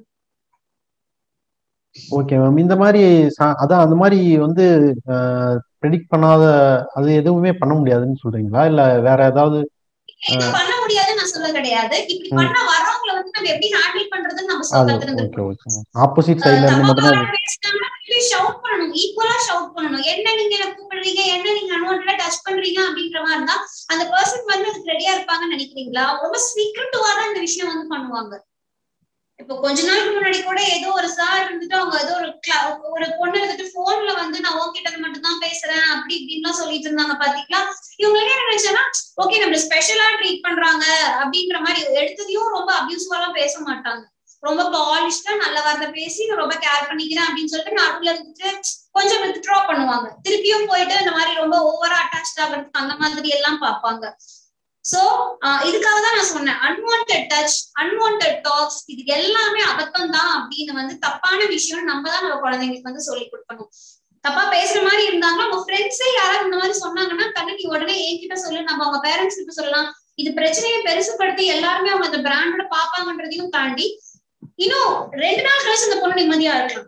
ஓகே மேம் இந்த மாதிரி அதான் அந்த மாதிரி வந்து ப்ரெடிக்ட் பண்ணாத அது எதுவுமே பண்ண முடியாதுன்னு சொல்றீங்களா இல்ல வேற ஏதாவது பண்ண முடியாதுன்னு நான் சொல்ல கிடையாது இப்படி பண்ண வரவங்கள வந்து நம்ம எப்படி ஹேண்டில் பண்றதுன்னு நம்ம சொல்ல தெரிஞ்சிருக்கோம் ஆப்போசிட் சைடுல இருந்து மட்டும் ஷவுட் பண்ணணும் ஈக்குவலா ஷவுட் பண்ணணும் என்ன நீங்க என்ன கூப்பிடுறீங்க என்ன நீங்க அனுவன்ல டச் பண்றீங்க அப்படின்ற மாதிரி இருந்தா அந்த பர்சன் வந்து அதுக்கு ரெடியா இருப்பாங்கன்னு நினைக்கிறீங்களா ரொம்ப சீக்கிரட்டுவா தான் இந்த விஷயம் வந்து பண்ணுவாங்க இப்போ கொஞ்ச நாளுக்கு முன்னாடி கூட ஏதோ ஒரு சார் இருந்துட்டு அவங்க ஏதோ ஒரு ஒரு பொண்ணு இருந்துட்டு போன்ல வந்து நான் உங்ககிட்ட மட்டும் தான் பேசுறேன் அப்படி இப்படின்லாம் சொல்லிட்டு இருந்தாங்க பாத்தீங்களா இவங்க என்ன நினைச்சேன்னா ஓகே நம்ம ஸ்பெஷலா ட்ரீட் பண்றாங்க அப்படின்ற மாதிரி எடுத்ததையும் ரொம்ப அபியூசிவெல்லாம் பேச மாட்டாங்க ரொம்ப பாலிஷ்டா நல்ல வார்த்தை பேசி நான் ரொம்ப கேர் பண்ணிக்கிறேன் அப்படின்னு சொல்லிட்டு நடுவுல இருந்துட்டு கொஞ்சம் வித்ட்ரா பண்ணுவாங்க திருப்பியும் போயிட்டு இந்த மாதிரி ரொம்ப ஓவரா அட்டாச் ஆகிறதுக்கு அந்த மாதிரி எல்லாம் பார்ப்பாங்க சோ இதுக்காக தான் நான் சொன்னேன் அன்வான்ட் டச் அன்வான்ட் டாக்ஸ் இது எல்லாமே அபத்தம் தான் அப்படின்னு வந்து தப்பான விஷயம் நம்ம தான் நம்ம குழந்தைங்களுக்கு வந்து சொல்லி கொடுக்கணும் தப்பா பேசுற மாதிரி இருந்தாங்கன்னா உங்க ஃப்ரெண்ட்ஸே யாராவது இந்த மாதிரி சொன்னாங்கன்னா கண்ணு உடனே என்கிட்ட சொல்லு நம்ம அவங்க பேரண்ட்ஸ் கிட்ட சொல்லலாம் இது பிரச்சனையை பெருசுப்படுத்தி எல்லாருமே அவங்க அந்த பிராண்டோட பாப்பாங்கன்றதையும் தாண்டி இன்னும் ரெண்டு நாள் கழிச்சு அந்த பொண்ணு நிம்மதியா இருக்கலாம்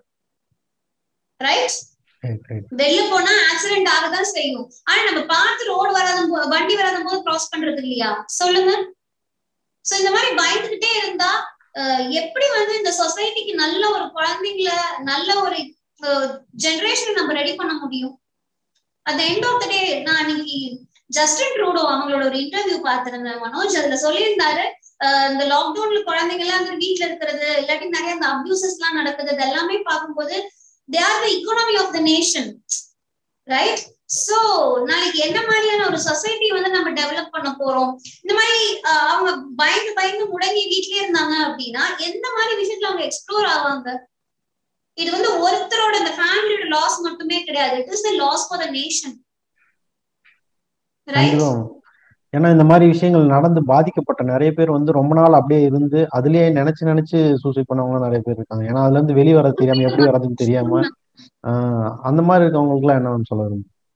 ரைட் வெளில போனா ஆக்சிடென்ட் ஆகதான் செய்யும் ஆனா நம்ம பார்த்து ரோடு வராத வண்டி வராத போது கிராஸ் பண்றது இல்லையா சொல்லுங்க சோ இந்த மாதிரி பயந்துகிட்டே இருந்தா எப்படி வந்து இந்த சொசைட்டிக்கு நல்ல ஒரு குழந்தைங்கள நல்ல ஒரு ஜெனரேஷன் நம்ம ரெடி பண்ண முடியும் அந்த எண்ட் ஆஃப் த டே நான் அன்னைக்கு ஜஸ்டின் ட்ரூடோ அவங்களோட ஒரு இன்டர்வியூ பார்த்திருந்தேன் மனோஜ் அதுல சொல்லியிருந்தாரு இந்த லாக்டவுன்ல குழந்தைங்க எல்லாம் வந்து வீட்டுல இருக்கிறது இல்லாட்டி நிறைய அந்த அபியூசஸ் எல்லாம் நடக்குது இது எல்லாமே பார்க்கும்போது they are the economy of the nation right so நாளைக்கு என்ன மாதிரியான ஒரு சொசைட்டி வந்து நம்ம டெவலப் பண்ண போறோம் இந்த மாதிரி அவங்க பயந்து பயந்து முடங்கி வீட்லயே இருந்தாங்க அப்படின்னா எந்த மாதிரி விஷயத்துல அவங்க எக்ஸ்ப்ளோர் ஆவாங்க இது வந்து ஒருத்தரோட இந்த ஃபேமிலியோட லாஸ் மட்டுமே கிடையாது it is the loss for the nation ஏன்னா இந்த மாதிரி விஷயங்கள் நடந்து பாதிக்கப்பட்ட நிறைய பேர் வந்து ரொம்ப நாள் அப்படியே இருந்து அதுலயே நினைச்சு நினைச்சு சூசைட் பண்ணவங்க நிறைய பேர் இருக்காங்க ஏன்னா அதுல இருந்து வெளியே வர தெரியாம எப்படி வர்றதுன்னு தெரியாம ஆஹ் அந்த மாதிரி இருக்கவங்களுக்கு எல்லாம் என்ன சொல்ல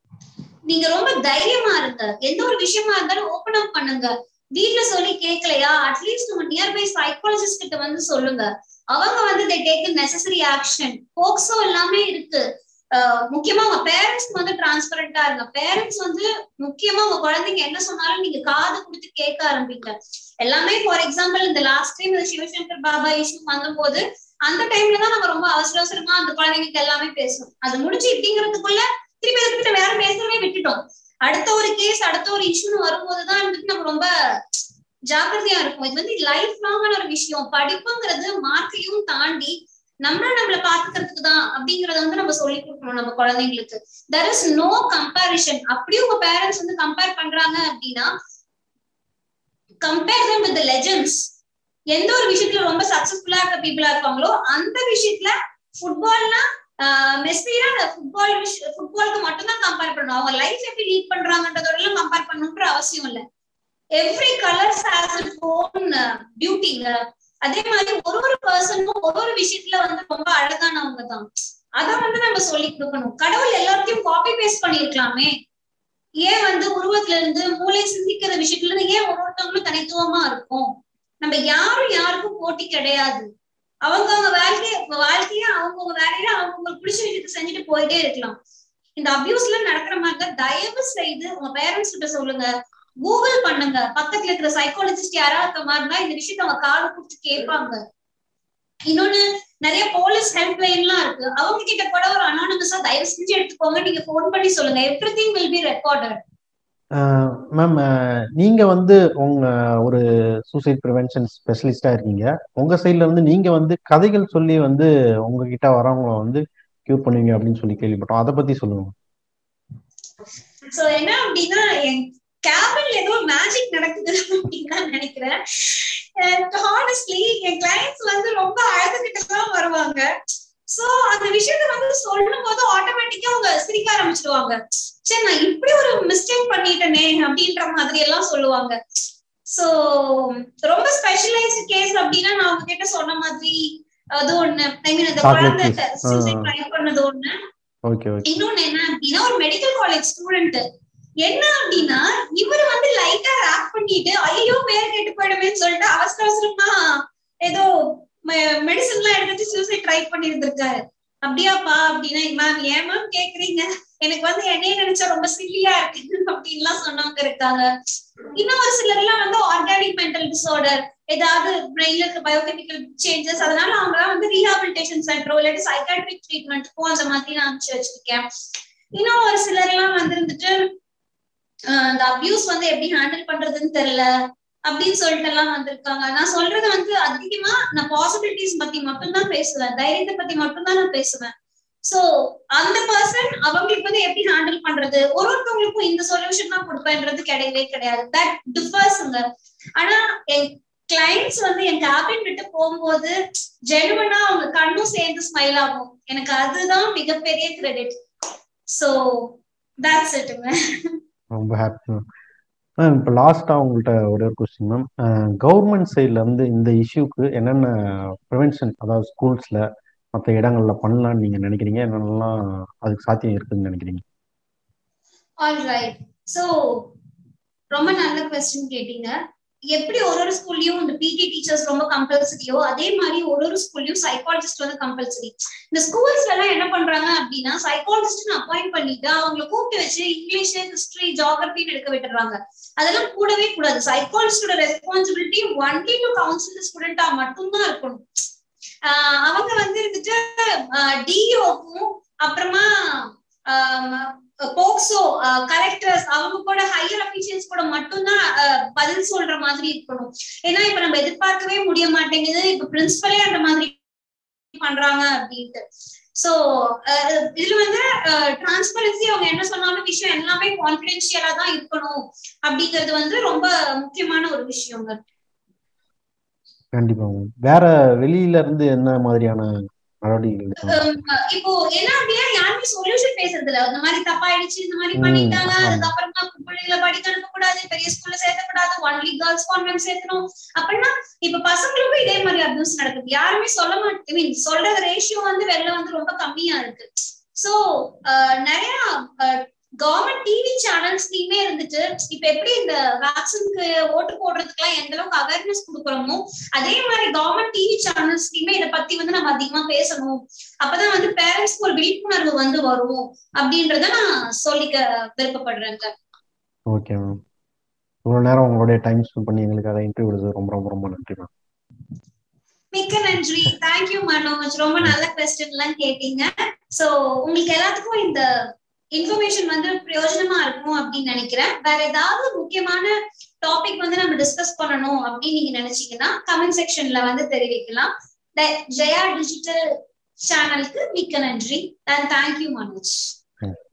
நீங்க ரொம்ப தைரியமா இருங்க எந்த ஒரு விஷயமா இருந்தாலும் ஓபன் அப் பண்ணுங்க வீட்ல சொல்லி கேட்கலையா அட்லீஸ்ட் உங்க நியர்பை சைக்காலஜிஸ்ட் கிட்ட வந்து சொல்லுங்க அவங்க வந்து they take necessary action POCSO எல்லாமே இருக்கு முக்கியமா உங்க பேரண்ட்ஸ் வந்து டிரான்ஸ்பரண்டா இருங்க பேரண்ட்ஸ் வந்து முக்கியமா உங்க குழந்தைங்க என்ன சொன்னாலும் நீங்க காது கொடுத்து கேட்க ஆரம்பிங்க எல்லாமே ஃபார் எக்ஸாம்பிள் இந்த லாஸ்ட் டைம் இந்த சிவசங்கர் பாபா இஷ்யூ வந்தபோது அந்த டைம்ல தான் நம்ம ரொம்ப அவசர அவசரமா அந்த குழந்தைங்களுக்கு எல்லாமே பேசணும் அது முடிச்சு இப்படிங்கிறதுக்குள்ள திருப்பி அதுக்கிட்ட வேற பேசவே விட்டுட்டோம் அடுத்த ஒரு கேஸ் அடுத்த ஒரு இஷ்யூன்னு வரும்போதுதான் வந்துட்டு நம்ம ரொம்ப ஜாக்கிரதையா இருக்கும் இது வந்து லைஃப் லாங்கான ஒரு விஷயம் படிப்புங்கிறது மார்க்கையும் தாண்டி நம்மள நம்மள பாத்துக்கிறதுக்கு தான் அப்படிங்கறத வந்து நம்ம சொல்லி கொடுக்கணும் நம்ம குழந்தைங்களுக்கு தெர் இஸ் நோ கம்பேரிஷன் அப்படியே உங்க பேரண்ட்ஸ் வந்து கம்பேர் பண்றாங்க அப்படின்னா கம்பேர் தம் வித் லெஜண்ட்ஸ் எந்த ஒரு விஷயத்துல ரொம்ப சக்சஸ்ஃபுல்லா இருக்க பீப்புளா இருப்பாங்களோ அந்த விஷயத்துல ஃபுட்பால்னா மெஸ்ஸியா ஃபுட்பால் ஃபுட்பாலுக்கு மட்டும் தான் கம்பேர் பண்ணணும் அவங்க லைஃப் எப்படி லீட் பண்றாங்கன்றதோட கம்பேர் பண்ணணுன்ற அவசியம் இல்லை every colours has its own பியூட்டிங்க அதே மாதிரி ஒரு ஒரு பர்சனும் ஒரு ஒரு விஷயத்துல வந்து ரொம்ப அழகானவங்க தான் அத வந்து நம்ம சொல்லி கொடுக்கணும் கடவுள் எல்லாத்தையும் காப்பி பேஸ்ட் பண்ணிருக்கலாமே ஏன் வந்து உருவத்துல இருந்து மூளை சிந்திக்கிற விஷயத்துல இருந்து ஏன் ஒரு ஒருத்தவங்களும் தனித்துவமா இருக்கும் நம்ம யாரும் யாருக்கும் போட்டி கிடையாது அவங்கவுங்க வாழ்க்கைய வாழ்க்கைய அவங்கவுங்க வேலையில அவங்கவுங்களுக்கு பிடிச்ச விஷயத்த செஞ்சுட்டு போயிட்டே இருக்கலாம் இந்த அபியூஸ்ல நடக்கிற மாதிரி தான் தயவு செய்து உங்க பேரண்ட்ஸ் கிட்ட சொல்லுங்க கூகுள் பண்ணுங்க பக்கத்துல இருக்கிற சைக்காலஜிஸ்ட் யாராவது இருக்க மாதிரினா இந்த விஷயத்த அவங்க காது கொடுத்து கேட்பாங்க இன்னொன்னு நிறைய போலீஸ் ஹெல்ப் லைன் எல்லாம் இருக்கு அவங்க கிட்ட கூட ஒரு அனானமஸா தயவு செஞ்சு எடுத்துக்கோங்க நீங்க போன் பண்ணி சொல்லுங்க everything will be recorded ma'am நீங்க வந்து உங்க ஒரு சூசைட் ப்ரிவென்ஷன் ஸ்பெஷலிஸ்டா இருக்கீங்க உங்க சைட்ல இருந்து நீங்க வந்து கதைகள் சொல்லி வந்து உங்ககிட்ட வரவங்கள வந்து கியூர் பண்ணுவீங்க அப்படின்னு சொல்லி கேள்விப்பட்டோம் அதை பத்தி சொல்லுங்க சோ என்ன அப்படின்னா என் கேபின்ல ஏதோ மேஜிக் நடக்குது அப்படின்னு தான் நினைக்கிறேன் ஹானஸ்ட்லி என் கிளைண்ட்ஸ் வந்து ரொம்ப அழகுகிட்ட தான் வருவாங்க சோ அந்த விஷயத்த வந்து சொல்லும் போது ஆட்டோமேட்டிக்கா அவங்க சிரிக்க ஆரம்பிச்சிடுவாங்க சரி நான் இப்படி ஒரு மிஸ்டேக் பண்ணிட்டேனே அப்படின்ற மாதிரி எல்லாம் சொல்லுவாங்க சோ ரொம்ப ஸ்பெஷலைஸ்ட் கேஸ் அப்படின்னா நான் அவங்க கிட்ட சொன்ன மாதிரி அது ஒண்ணு ஐ மீன் அந்த குழந்தை சூசைட் ட்ரை பண்ணது ஒண்ணு ஓகே ஓகே இன்னொன்னு என்ன அப்படின்னா ஒரு மெடிக்கல் காலேஜ் ஸ்டூடெண்ட் என்ன அப்படின்னா இவரு வந்து லைட்டா ரேப் பண்ணிட்டு ஐயோ பேர் கேட்டு போயிடுமேன்னு சொல்லிட்டு அவசர அவசரமா ஏதோ மெடிசன் எல்லாம் எடுத்துட்டு சூசைட் ட்ரை பண்ணிருந்திருக்காரு அப்படியாப்பா அப்படின்னா மேம் ஏன் மேம் கேக்குறீங்க எனக்கு வந்து என்னைய நினைச்சா ரொம்ப சில்லியா இருக்கு அப்படின்லாம் சொன்னவங்க இருக்காங்க இன்னும் ஒரு சிலர் எல்லாம் வந்து ஆர்கானிக் மென்டல் டிசார்டர் ஏதாவது பிரெயின்ல இருக்க பயோகெமிக்கல் சேஞ்சஸ் அதனால அவங்க எல்லாம் வந்து ரீஹாபிலிட்டேஷன் சென்டரோ இல்லாட்டி சைக்காட்ரிக் ட்ரீட்மெண்ட்டுக்கும் அந்த மாதிரி நான் அனுப்பிச்சு வச்சிருக்கேன் இன்னும் ஒரு சிலர் எல்லாம் வந்து இருந்துட்டு அந்த அபியூஸ் வந்து எப்படி ஹேண்டில் பண்றதுன்னு தெரியல அப்படின்னு சொல்லிட்டு எல்லாம் வந்திருக்காங்க நான் சொல்றது வந்து அதிகமா நான் பாசிபிலிட்டிஸ் பத்தி மட்டும்தான் பேசுவேன் தைரியத்தை பத்தி மட்டும்தான் நான் பேசுவேன் சோ அந்த பர்சன் அவங்களுக்கு வந்து எப்படி ஹேண்டில் பண்றது ஒரு ஒருத்தவங்களுக்கும் இந்த சொல்யூஷன் தான் கொடுப்பேன்றது கிடையவே கிடையாது தட் டிஃபர்ஸ்ங்க ஆனா என் கிளைண்ட்ஸ் வந்து என் கேபின் விட்டு போகும்போது ஜெனுவனா அவங்க கண்ணும் சேர்ந்து ஸ்மைல் ஆகும் எனக்கு அதுதான் மிகப்பெரிய கிரெடிட் சோ தட்ஸ் இட்டுங்க ரொம்ப ஹாப்பி மேம் மேம் இப்போ லாஸ்ட்டாக உங்கள்கிட்ட ஒரே ஒரு கொஸ்டின் மேம் கவர்மெண்ட் சைடில் இருந்து இந்த இஷ்யூக்கு என்னென்ன ப்ரிவென்ஷன் அதாவது ஸ்கூல்ஸில் மற்ற இடங்கள்ல பண்ணலாம்னு நீங்கள் நினைக்கிறீங்க என்னென்னலாம் அதுக்கு சாத்தியம் இருக்குன்னு நினைக்கிறீங்க ஆல் ரைட் ஸோ ரொம்ப நல்ல கொஸ்டின் கேட்டீங்க எப்படி ஒரு ஒரு ஸ்கூல்லயும் இந்த பிடி டீச்சர்ஸ் ரொம்ப கம்பல்சரியோ அதே மாதிரி ஒரு ஒரு ஸ்கூல்லயும் சைக்காலஜிஸ்ட் வந்து கம்பல்சரி இந்த ஸ்கூல்ஸ்ல எல்லாம் என்ன பண்றாங்க அப்படின்னா சைக்காலஜிஸ்ட் அப்பாயிண்ட் பண்ணிட்டு அவங்கள கூப்பிட்டு வச்சு இங்கிலீஷ் ஹிஸ்டரி ஜியாகிரபின்னு எடுக்க விட்டுறாங்க அதெல்லாம் கூடவே கூடாது சைக்காலஜிஸ்டோட ரெஸ்பான்சிபிலிட்டி ஒன்லி டு கவுன்சில் ஸ்டூடெண்டா மட்டும்தான் இருக்கணும் ஆஹ் அவங்க வந்து இருந்துட்டு டிஓக்கும் அப்புறமா போக்சோ கலெக்டர்ஸ் அவங்க கூட ஹையர் அபிஷியல்ஸ் கூட மட்டும்தான் பதில் சொல்ற மாதிரி இருக்கணும் ஏன்னா இப்ப நம்ம எதிர்பார்க்கவே முடிய மாட்டேங்குது இப்ப பிரின்சிபலே அந்த மாதிரி பண்றாங்க அப்படின்ட்டு சோ இதுல வந்து டிரான்ஸ்பரன்சி அவங்க என்ன சொன்னாலும் விஷயம் எல்லாமே கான்பிடென்சியலா தான் இருக்கணும் அப்படிங்கிறது வந்து ரொம்ப முக்கியமான ஒரு விஷயங்க கண்டிப்பா வேற வெளியில இருந்து என்ன மாதிரியான நடவடிக்கைகள் இப்போ என்ன அப்படின்னா யாருமே சொல்யூஷன் பேசுறது இல்ல இந்த மாதிரி தப்பாயிடுச்சு இந்த மாதிரி பண்ணிட்டாங்க அதுக்கப்புறமா பிள்ளைங்களை படிக்க அனுப்ப கூடாது பெரிய ஸ்கூல்ல சேர்த்த கூடாது ஒன்லி கேர்ள்ஸ் கான்வென்ட் சேர்த்தணும் அப்படின்னா இப்ப பசங்களுக்கும் இதே மாதிரி அபியூஸ் நடக்குது யாருமே சொல்ல மாட்டேன் மீன் சொல்ற ரேஷியோ வந்து வெளில வந்து ரொம்ப கம்மியா இருக்கு சோ நிறைய கவர்மெண்ட் டிவி சேனல்ஸ்லயுமே இருந்துட்டு இப்ப எப்படி இந்த வேக்சினுக்கு ஓட்டு போடுறதுக்கு எந்த அளவுக்கு அவேர்னஸ் கொடுக்குறோமோ அதே மாதிரி கவர்மெண்ட் டிவி சேனல்ஸ்லயுமே இதை பத்தி வந்து நம்ம அதிகமா பேசணும் அப்பதான் வந்து பேரண்ட்ஸ்க்கு ஒரு விழிப்புணர்வு வந்து வரும் அப்படின்றத நான் சொல்லிக்க விருப்பப்படுறேங்க ஓகே மேம் இவ்வளோ நேரம் உங்களுடைய டைம் ஸ்பெண்ட் பண்ணி எங்களுக்காக இன்டர்வியூ எடுத்தது ரொம்ப ரொம்ப ரொம்ப நன்றி மேம் மிக்க நன்றி தேங்க்யூ மனோஜ் ரொம்ப நல்ல கொஸ்டின் எல்லாம் கேட்டீங்க சோ உங்களுக்கு எல்லாத்துக்கும் இந்த இன்ஃபர்மேஷன் வந்து பிரயோஜனமா இருக்கும் அப்படின்னு நினைக்கிறேன் வேற ஏதாவது முக்கியமான டாபிக் வந்து நம்ம டிஸ்கஸ் பண்ணணும் அப்படின்னு நீங்க நினைச்சீங்கன்னா கமெண்ட் செக்ஷன்ல வந்து தெரிவிக்கலாம் ஜெயா டிஜிட்டல் சேனலுக்கு மிக்க நன்றி and thank you Manoj Thank you.